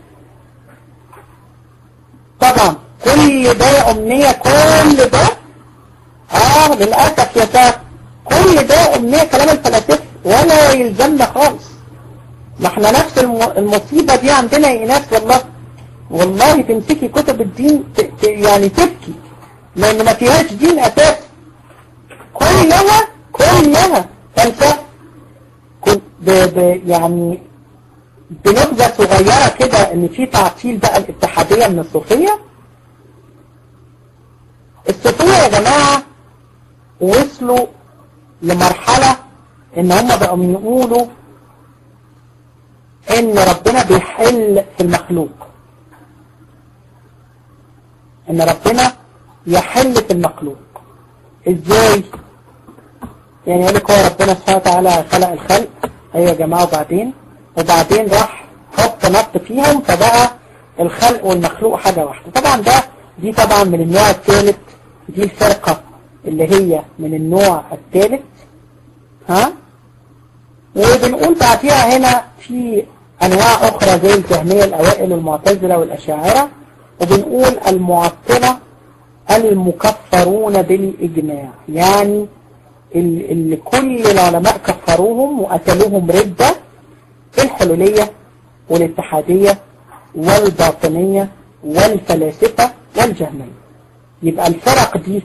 طبعا كل ده امنية كل ده اه للأسف يا ساتر كل ده امنية كلام الفلاسفة ولا يلزمنا خالص ما احنا نفس المصيبة دي عندنا يا ناس والله والله تمسكي كتب الدين ت... ت... يعني تبكي لان ما فيهاش دين اساس كلها كلها فلسفه ب... ب... يعني بنبذة صغيرة كده ان في تعطيل بقى الاتحادية من الصوفية الصوفية يا جماعة وصلوا لمرحلة ان هم بقوا يقولوا ان ربنا بيحل في المخلوق ان ربنا يحل في المخلوق ازاي يعني يقول لك هو ربنا سبحانه وتعالى خلق الخلق ايوه يا جماعه وبعدين وبعدين راح حط نط فيهم فبقى الخلق والمخلوق حاجه واحده طبعا ده دي طبعا من النوع الثالث دي الفرقه اللي هي من النوع الثالث ها وبنقول بعديها هنا في انواع اخرى زي الجهميه الاوائل والمعتزله والاشاعره وبنقول المعطلة المكفرون بالإجماع يعني اللي كل العلماء كفروهم وقتلوهم ردة الحلولية والاتحادية والباطنية والفلاسفة والجهمية يبقى الفرق دي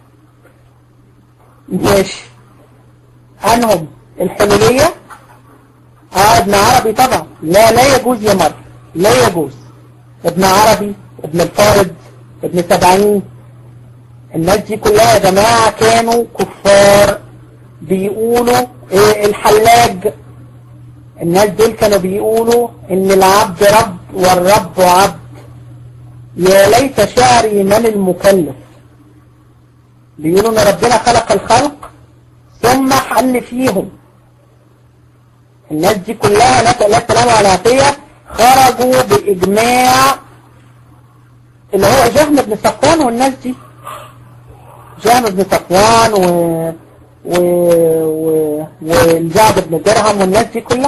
ماشي عنهم الحلولية اه ابن عربي طبعا لا لا يجوز يا مر لا يجوز ابن عربي ابن الفارد ابن سبعين الناس دي كلها يا جماعة كانوا كفار بيقولوا إيه الحلاج الناس دول كانوا بيقولوا ان العبد رب والرب عبد يا ليت شعري من المكلف بيقولوا ان ربنا خلق الخلق ثم حل فيهم الناس دي كلها نسأل الله السلامة والعافية خرجوا بإجماع اللي هو جهم بن صفوان والناس دي جهم بن صفوان و و و والجعد بن درهم والناس دي كلها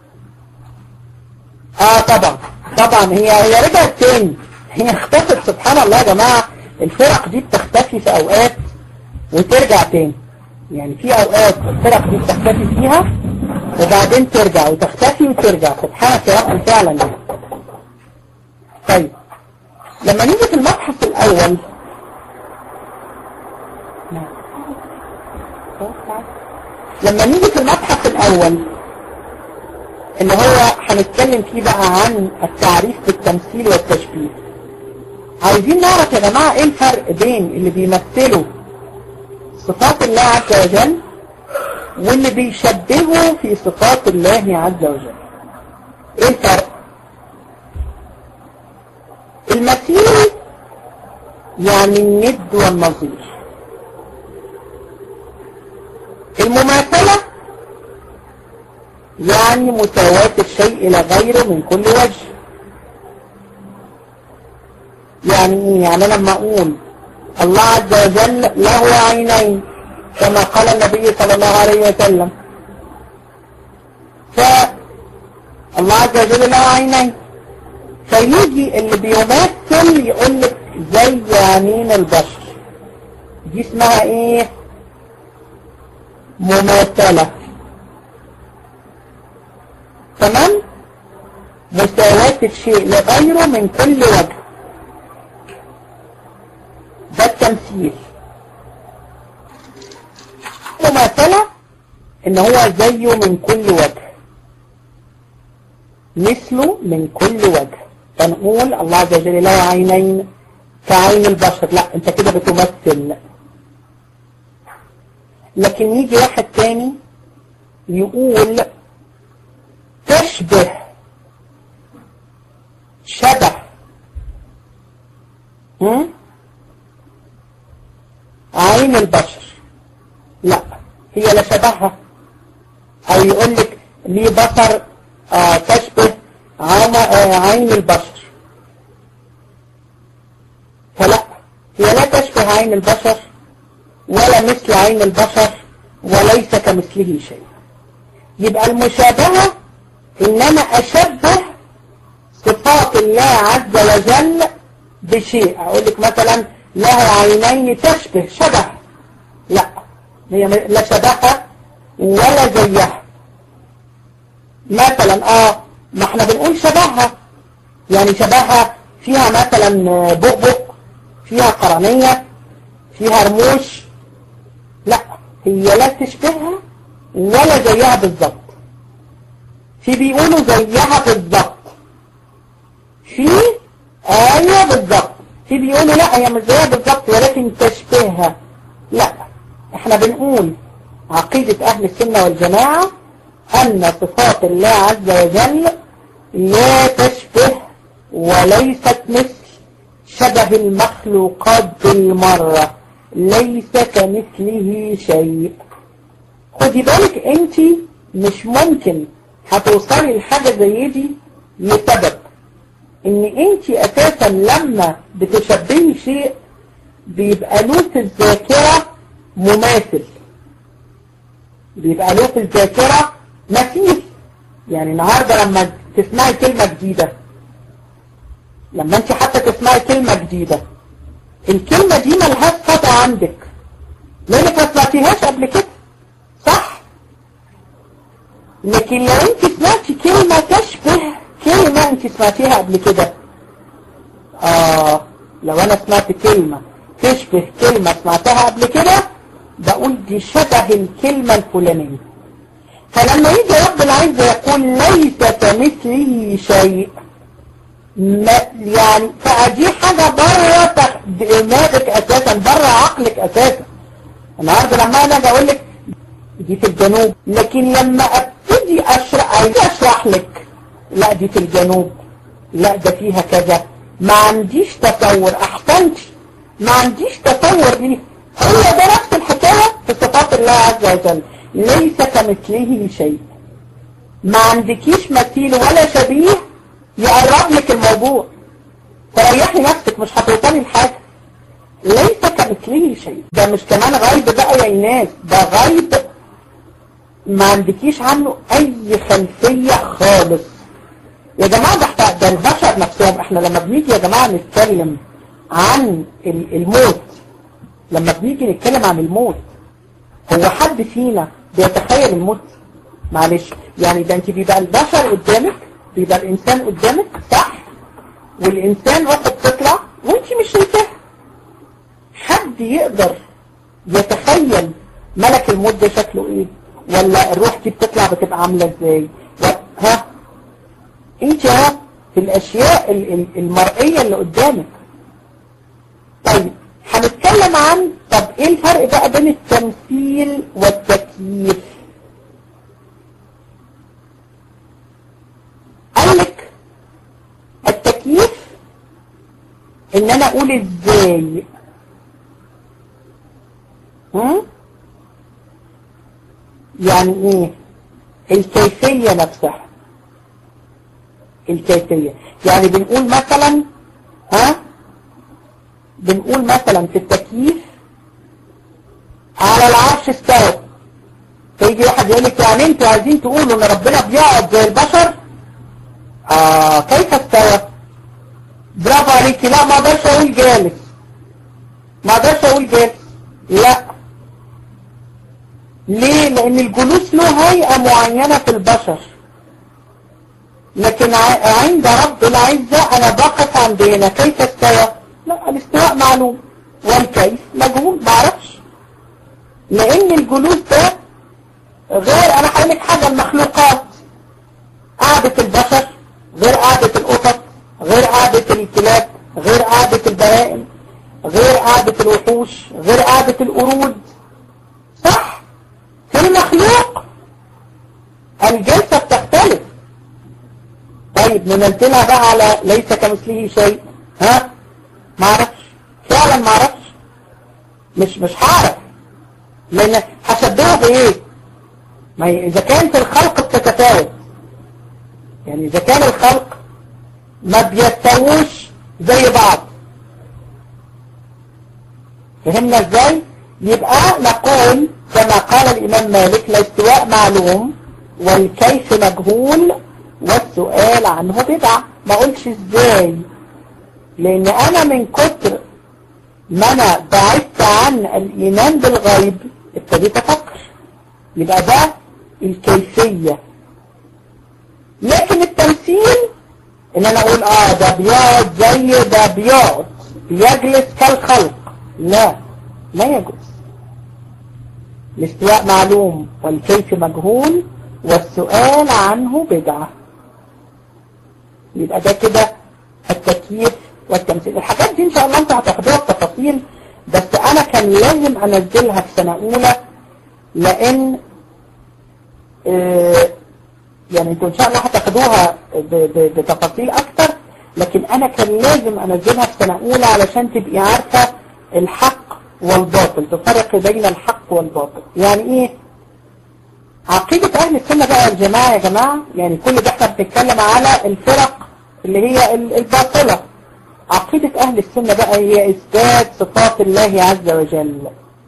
اه طبعا طبعا هي هي رجعت تاني هي اختفت سبحان الله يا جماعة الفرق دي بتختفي في اوقات وترجع تاني يعني في اوقات الفرق دي بتختفي فيها وبعدين ترجع وتختفي وترجع سبحانك يا رب فعلا يعني. طيب لما نيجي في المبحث الأول لما نيجي في المبحث الأول اللي هو هنتكلم فيه بقى عن التعريف بالتمثيل والتشبيه عايزين نعرف يا جماعة ايه الفرق بين اللي بيمثلوا صفات الله عز وجل واللي بيشبهوا في صفات الله عز وجل ايه الفرق المثيل يعني الند والنظير المماثلة يعني مساواة الشيء إلى غيره من كل وجه يعني ايه يعني لما اقول الله عز وجل له عينين كما قال النبي صلى الله عليه وسلم فالله عز وجل له عينين فيجي اللي بيمثل يقول لك زي عينين البشر دي اسمها ايه مماثلة تمام مساواة الشيء لغيره من كل وجه ده التمثيل مماثلة ان هو زيه من كل وجه مثله من كل وجه فنقول الله عز وجل له عينين كعين البشر لا انت كده بتمثل لكن يجي واحد تاني يقول تشبه شبه هم؟ عين البشر لا البصر آه تشبه عين, آه عين البشر فلا هي لا تشبه عين البشر ولا مثل عين البشر وليس كمثله شيء يبقى المشابهة ان انا اشبه صفات الله عز وجل بشيء اقول لك مثلا لها عينين تشبه شبه لا هي لا شبهها ولا زيها مثلا اه ما احنا بنقول شبهها يعني شبهها فيها مثلا بؤبؤ فيها قرنية فيها رموش لا هي لا تشبهها ولا زيها بالظبط في بيقولوا زيها بالظبط في ايوه بالظبط في بيقولوا لا هي مش زيها بالظبط ولكن تشبهها لا احنا بنقول عقيدة اهل السنة والجماعة ان صفات الله عز وجل لا تشبه وليست مثل شبه المخلوقات بالمرة ليس كمثله شيء خدي بالك انت مش ممكن هتوصلي لحاجة زي دي لسبب ان انت اساسا لما بتشبهي شيء بيبقى له في الذاكرة مماثل بيبقى له في الذاكرة مثيل يعني النهاردة لما تسمعي كلمة جديدة لما انت حتى تسمعي كلمة جديدة الكلمة دي ملهاش صدى عندك لانك ما سمعتيهاش قبل كده صح لكن لو انت سمعتي كلمة تشبه كلمة انت سمعتيها قبل كده اه لو انا سمعت كلمة تشبه كلمة سمعتها قبل كده بقول دي شبه الكلمة الفلانية فلما يجي رب العزة يقول ليس كمثله شيء ما يعني فدي حاجة بره دماغك اساسا بره عقلك اساسا النهارده لما انا اجي اقول لك دي في الجنوب لكن لما ابتدي اشرح اشرح لك لا دي في الجنوب لا ده فيها كذا ما عنديش تصور احسنت ما عنديش تصور ليه هو ده نفس الحكاية في صفات الله عز وجل ليس كمثله شيء ما عندكيش مثيل ولا شبيه يقرب لك الموضوع تريحي نفسك مش هتوصلي لحاجة ليس كمثله شيء ده مش كمان غيب بقى يا الناس ده غيب ما عندكيش عنه اي خلفية خالص يا جماعة ده ده البشر نفسهم احنا لما بنيجي يا جماعة نتكلم عن الموت لما بنيجي نتكلم عن الموت هو حد فينا بيتخيل الموت معلش يعني ده انت بيبقى البشر قدامك بيبقى الانسان قدامك صح والانسان روحه بتطلع وانت مش شايفاها حد يقدر يتخيل ملك الموت ده شكله ايه ولا الروح دي بتطلع بتبقى عاملة ازاي ها انت اهو في الاشياء المرئية اللي قدامك طيب هنتكلم عن طب ايه الفرق بقى بين التمثيل والتكييف قالك التكييف ان انا اقول ازاي هم؟ يعني ايه الكيفية نفسها الكيفية يعني بنقول مثلا ها بنقول مثلا في التكييف على العرش استوى فيجي واحد يقول لك يعني انتوا عايزين تقولوا ان ربنا بيقعد زي البشر آه كيف استوى برافو عليكي لا ما اقدرش اقول جالس ما اقدرش اقول جالس لا ليه لان الجلوس له هيئة معينة في البشر لكن عند رب العزة انا بقف عند هنا كيف استوى لا الاستواء معلوم والكيف مجهول معرفش لان الجلوس ده غير انا هقول لك حاجة المخلوقات قعدة البشر غير قعدة القطط غير قعدة الكلاب غير قعدة البهائم غير قعدة الوحوش غير قعدة القرود صح في المخلوق الجلسة بتختلف طيب ننزلها بقى على ليس كمثله شيء ها ما اعرفش فعلا ما اعرفش مش مش هعرف لان هشبهها بايه ما هي اذا كانت الخلق بتتفاوت يعني إذا كان الخلق ما بيستووش زي بعض فهمنا ازاي يبقى نقول كما قال الإمام مالك الاستواء معلوم والكيف مجهول والسؤال عنه بدعة ما اقولش ازاي لان انا من كتر ما انا بعدت عن الايمان بالغيب ابتديت افكر يبقى ده الكيفية لكن التمثيل ان انا اقول اه ده بيقعد زي ده بيقعد بيجلس كالخلق لا لا يجوز الاستواء معلوم والكيف مجهول والسؤال عنه بدعة يبقى ده كده التكييف والتمثيل الحاجات دي ان شاء الله انت هتاخدوها بتفاصيل بس انا كان لازم انزلها في سنة اولى لان اه يعني انتوا ان شاء الله هتاخدوها بتفاصيل اكتر لكن انا كان لازم انزلها في سنة اولى علشان تبقي عارفة الحق والباطل تفرق بين الحق والباطل يعني ايه عقيدة اهل السنة بقى الجماعة يا جماعة يعني كل ده احنا بنتكلم على الفرق اللي هي الباطلة عقيدة اهل السنة بقى هي اثبات صفات الله عز وجل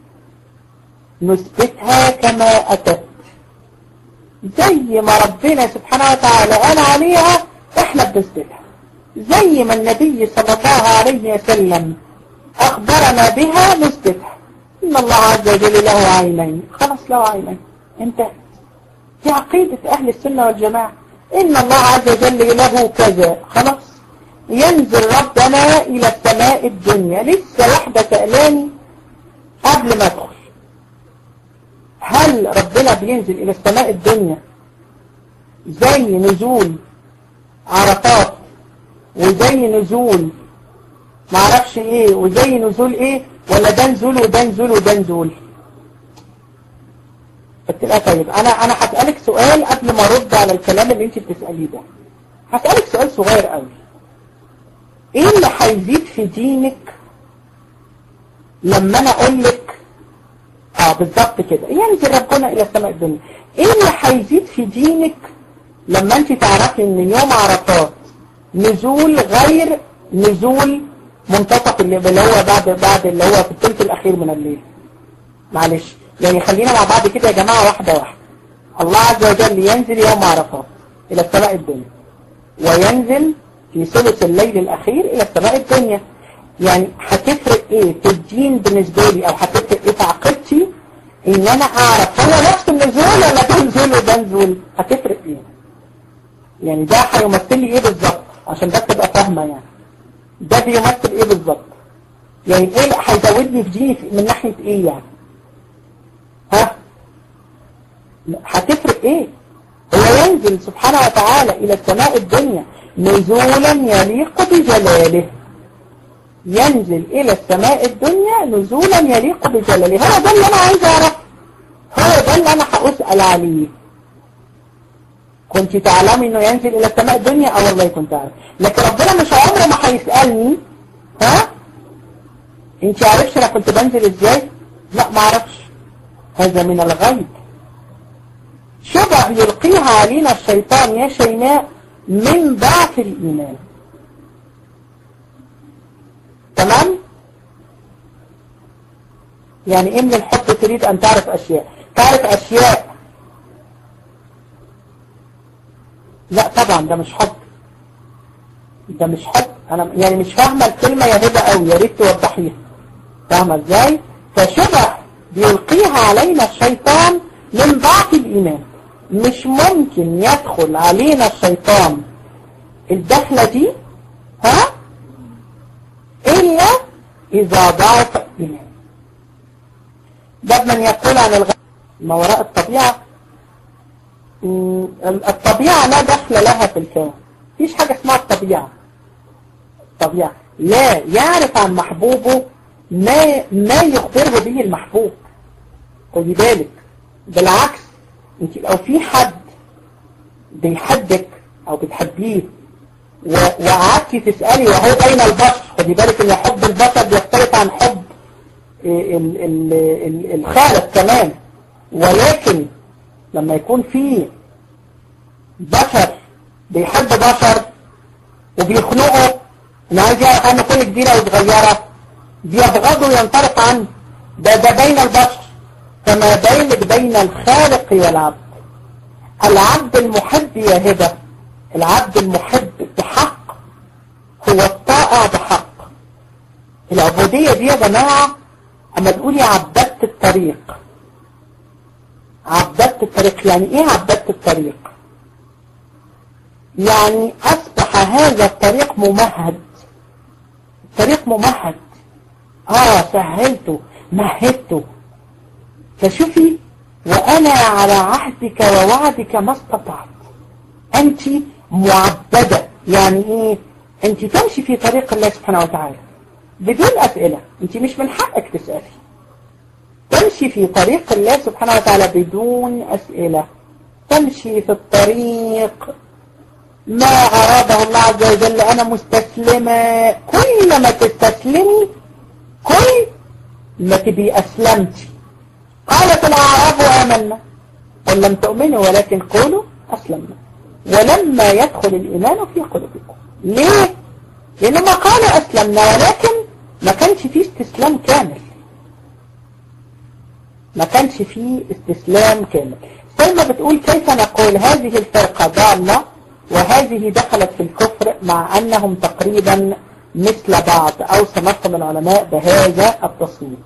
نثبتها كما اتت زي ما ربنا سبحانه وتعالى قال عليها احنا بنثبتها زي ما النبي صلى الله عليه وسلم اخبرنا بها نثبتها ان الله عز وجل له عينين خلاص له عينين انتهت دي عقيدة اهل السنة والجماعة ان الله عز وجل له كذا خلاص ينزل ربنا الى السماء الدنيا لسه واحدة سألاني قبل ما ادخل هل ربنا بينزل الى السماء الدنيا زي نزول عرفات وزي نزول معرفش ايه وزي نزول ايه ولا ده نزول وده نزول وده نزول قلت طيب انا انا هسألك سؤال قبل ما ارد على الكلام اللي انت بتسأليه ده هسألك سؤال صغير قوي ايه اللي هيزيد في دينك لما انا اقول لك اه بالظبط كده ينزل ربنا الى السماء الدنيا ايه اللي هيزيد في دينك لما انت تعرفي ان يوم عرفات نزول غير نزول منتصف اللي هو بعد بعد اللي هو في الثلث الاخير من الليل معلش يعني خلينا مع بعض كده يا جماعة واحدة واحدة الله عز وجل ينزل يوم عرفات الى السماء الدنيا وينزل في ثلث الليل الاخير الى السماء الدنيا يعني هتفرق ايه في الدين بالنسبة لي او هتفرق ايه في عقيدتي ان انا اعرف هو نفس النزول ولا ده نزول وده نزول هتفرق ايه يعني ده هيمثل لي ايه بالظبط عشان بس تبقى فاهمة يعني ده بيمثل ايه بالظبط يعني ايه هيزودني في ديني من ناحية ايه يعني ها هتفرق ايه هو ينزل سبحانه وتعالى الى السماء الدنيا نزولا يليق بجلاله ينزل الى السماء الدنيا نزولا يليق بجلاله هو ده اللي انا عايز اعرف هو ده اللي انا هأسأل عليه كنت تعلمي انه ينزل الى السماء الدنيا اه والله كنت اعرف لكن ربنا مش عمره ما هيسألني ها انت عارفش انا كنت بنزل ازاي لا ما اعرفش هذا من الغيب شبه يلقيها علينا الشيطان يا شيماء من ضعف الإيمان تمام يعني ايه من الحب تريد ان تعرف اشياء تعرف اشياء لا طبعا ده مش حب ده مش حب انا يعني مش فاهمه الكلمه يا هبه قوي يا ريت توضحيها فاهمه ازاي فشبه بيلقيها علينا الشيطان من ضعف الايمان مش ممكن يدخل علينا الشيطان الدخله دي ها الا اذا ضعف الايمان ده من يقول عن الغيب ما وراء الطبيعه الطبيعة لا دخل لها في الكون مفيش حاجة اسمها الطبيعة الطبيعة لا يعرف عن محبوبه ما ما يخبره به المحبوب خدي بالك بالعكس انت لو في حد بيحبك او بتحبيه وقعدتي تسألي وهو بين البشر خدي بالك ان حب البشر بيختلف عن حب ال ال ال الخالق كمان ولكن لما يكون في بشر بيحب بشر وبيخنقه انه عايز يعرف عنه كل كبيرة وصغيرة بيبغضه وينطلق عنه ده ده بين البشر فما بالك بين الخالق والعبد العبد المحب يا هبة العبد المحب بحق هو الطائع بحق العبودية دي يا جماعة اما تقولي عبدت الطريق عبدت الطريق يعني ايه عبدت الطريق يعني اصبح هذا الطريق ممهد الطريق ممهد اه سهلته مهدته فشوفي وانا على عهدك ووعدك ما استطعت انت معبدة يعني ايه انت تمشي في طريق الله سبحانه وتعالى بدون اسئلة انت مش من حقك تسألي تمشي في طريق الله سبحانه وتعالى بدون اسئلة تمشي في الطريق ما أراده الله عز وجل أنا مستسلمة كل ما تستسلمي كل ما تبي أسلمتي قالت الأعراب آمنا قل لم تؤمنوا ولكن قولوا أسلمنا ولما يدخل الإيمان في قلوبكم ليه؟ لأنما قالوا أسلمنا ولكن ما كانش فيه استسلام كامل ما كانش فيه استسلام كامل سلمى بتقول كيف نقول هذه الفرقة ضالة وهذه دخلت في الكفر مع أنهم تقريبا مثل بعض أو سمعتم العلماء بهذا التصنيف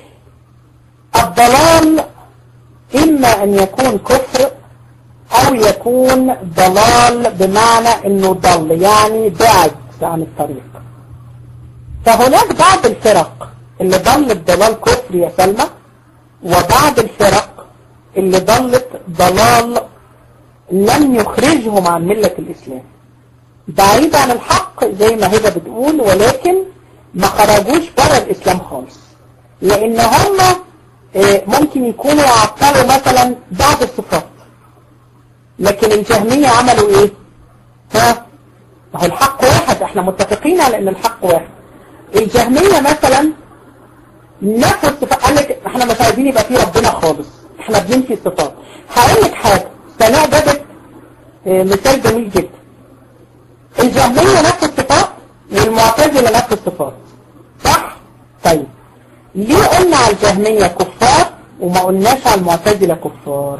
الضلال إما أن يكون كفر أو يكون ضلال بمعنى أنه ضل يعني بعد عن الطريق فهناك بعض الفرق اللي ضلت ضلال كفر يا سلمى وبعض الفرق اللي ضلت ضلال لم يخرجهم عن ملة الإسلام بعيد عن الحق زي ما هبة بتقول ولكن ما خرجوش بره الإسلام خالص لأن هم ممكن يكونوا عطلوا مثلا بعض الصفات لكن الجهمية عملوا ايه ها ما هو الحق واحد احنا متفقين على ان الحق واحد الجهمية مثلا نفس الصفات قال لك احنا مش عايزين يبقى فيه ربنا خالص احنا بننفي الصفات هقول لك حاجة سناء جابت مثال جميل جدا الجهمية نفس الصفات والمعتزلة نفس الصفات صح؟ طيب ليه قلنا على الجهمية كفار وما قلناش على المعتزلة كفار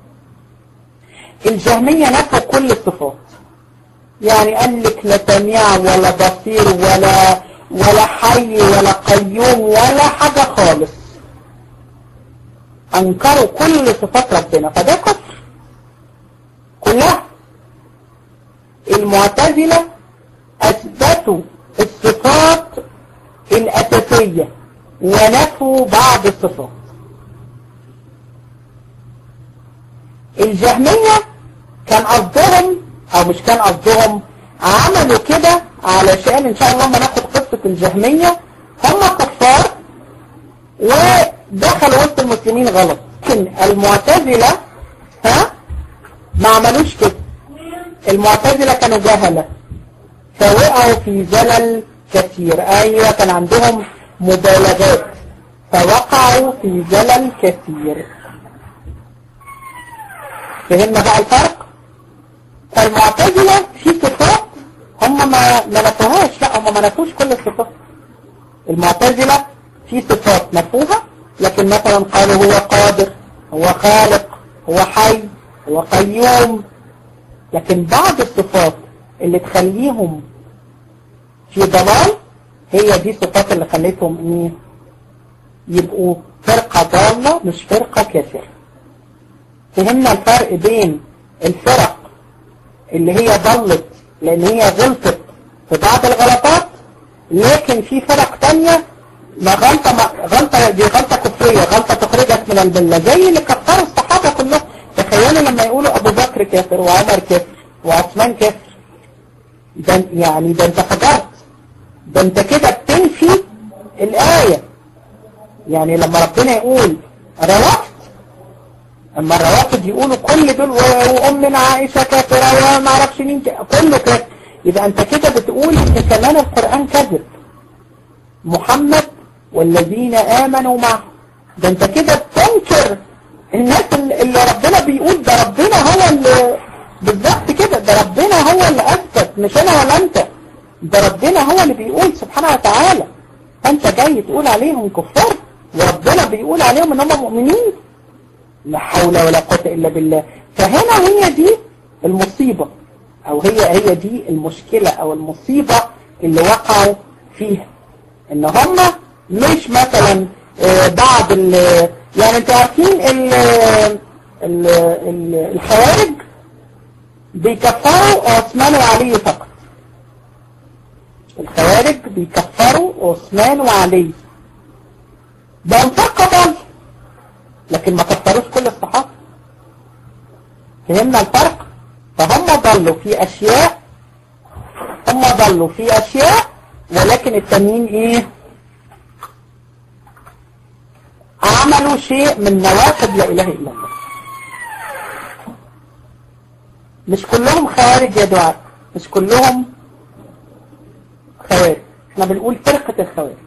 الجهمية نفوا كل الصفات يعني قال لك لا سميع ولا بصير ولا ولا حي ولا قيوم ولا حاجة خالص انكروا كل صفات ربنا فده كفر كلها المعتزلة اثبتوا الصفات الاساسية ونفوا بعض الصفات الجهمية كان قصدهم او مش كان قصدهم عملوا كده علشان ان شاء الله ما ناخد قصة الجهمية هم كفار ودخلوا وسط المسلمين غلط لكن المعتزلة ها ما عملوش كده المعتزلة كانوا جهلة فوقعوا في زلل كثير ايوه كان عندهم مبالغات فوقعوا في زلل كثير فهمنا بقى الفرق فالمعتزلة في صفات هم ما ما نفوهاش لا هم ما نفوش كل الصفات المعتزلة في صفات نفوها لكن مثلا قالوا هو قادر هو خالق هو حي هو قيوم لكن بعض الصفات اللي تخليهم في ضلال هي دي الصفات اللي خليتهم ايه يبقوا فرقة ضالة مش فرقة كافرة فهمنا الفرق بين الفرق اللي هي ضلت لان هي غلطت في بعض الغلطات لكن في فرق تانية ما غلطة ما غلطة دي غلطة كفرية غلطة تخرجك من الملة زي اللي كفروا الصحابة كلهم تخيلوا لما يقولوا ابو بكر كافر وعمر كافر وعثمان كافر ده يعني ده انت فجرت ده انت كده بتنفي الآية يعني لما ربنا يقول روحت اما الروافض يقولوا كل دول وامنا عائشة كافرة وما اعرفش مين كله كافر يبقى انت كده بتقول ان كمان القرآن كذب محمد والذين امنوا معه ده انت كده بتنكر الناس اللي ربنا بيقول ده ربنا هو اللي بالظبط كده ده ربنا هو اللي اثبت مش انا ولا انت ده ربنا هو اللي بيقول سبحانه وتعالى فانت جاي تقول عليهم كفار وربنا بيقول عليهم ان هم مؤمنين لا حول ولا قوة الا بالله فهنا هي دي المصيبة او هي هي دي المشكلة او المصيبة اللي وقعوا فيها ان هم مش مثلا آه، بعض ال يعني انتوا عارفين ال ال ال الخوارج بيكفروا عثمان وعلي فقط الخوارج بيكفروا عثمان وعلي ده انفاق ضل لكن ما كفروش كل الصحابة فهمنا الفرق فهم ضلوا في اشياء هم ضلوا في اشياء ولكن التانيين ايه عملوا شيء من نواقض لا اله الا الله مش كلهم خوارج يا دعاء مش كلهم خوارج احنا بنقول فرقة الخوارج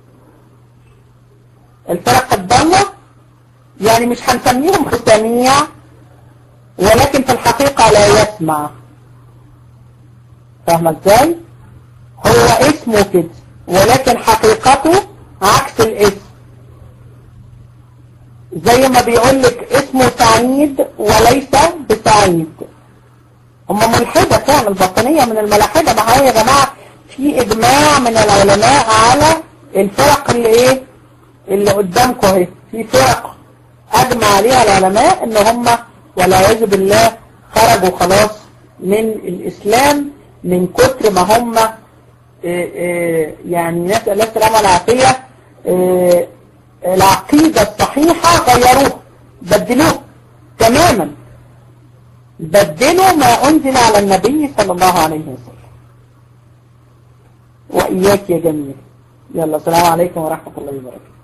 الفرق الضالة يعني مش هنسميهم ختامية ولكن في الحقيقة لا يسمع فاهمة ازاي هو اسمه كده ولكن حقيقته عكس الاسم زي ما بيقول لك اسمه سعيد وليس بسعيد هم ملحدة فعلا الباطنية من الملاحدة ما هو يا جماعة في اجماع من العلماء على الفرق اللي ايه اللي قدامكم اهي في فرق اجمع عليها العلماء ان هم والعياذ بالله خرجوا خلاص من الاسلام من كتر ما هم آه، آه، يعني نسأل الله السلامة والعافية آه، العقيدة الصحيحة غيروها بدلوها تماما بدلوا ما أنزل على النبي صلى الله عليه وسلم وإياك يا جميل يلا السلام عليكم ورحمة الله وبركاته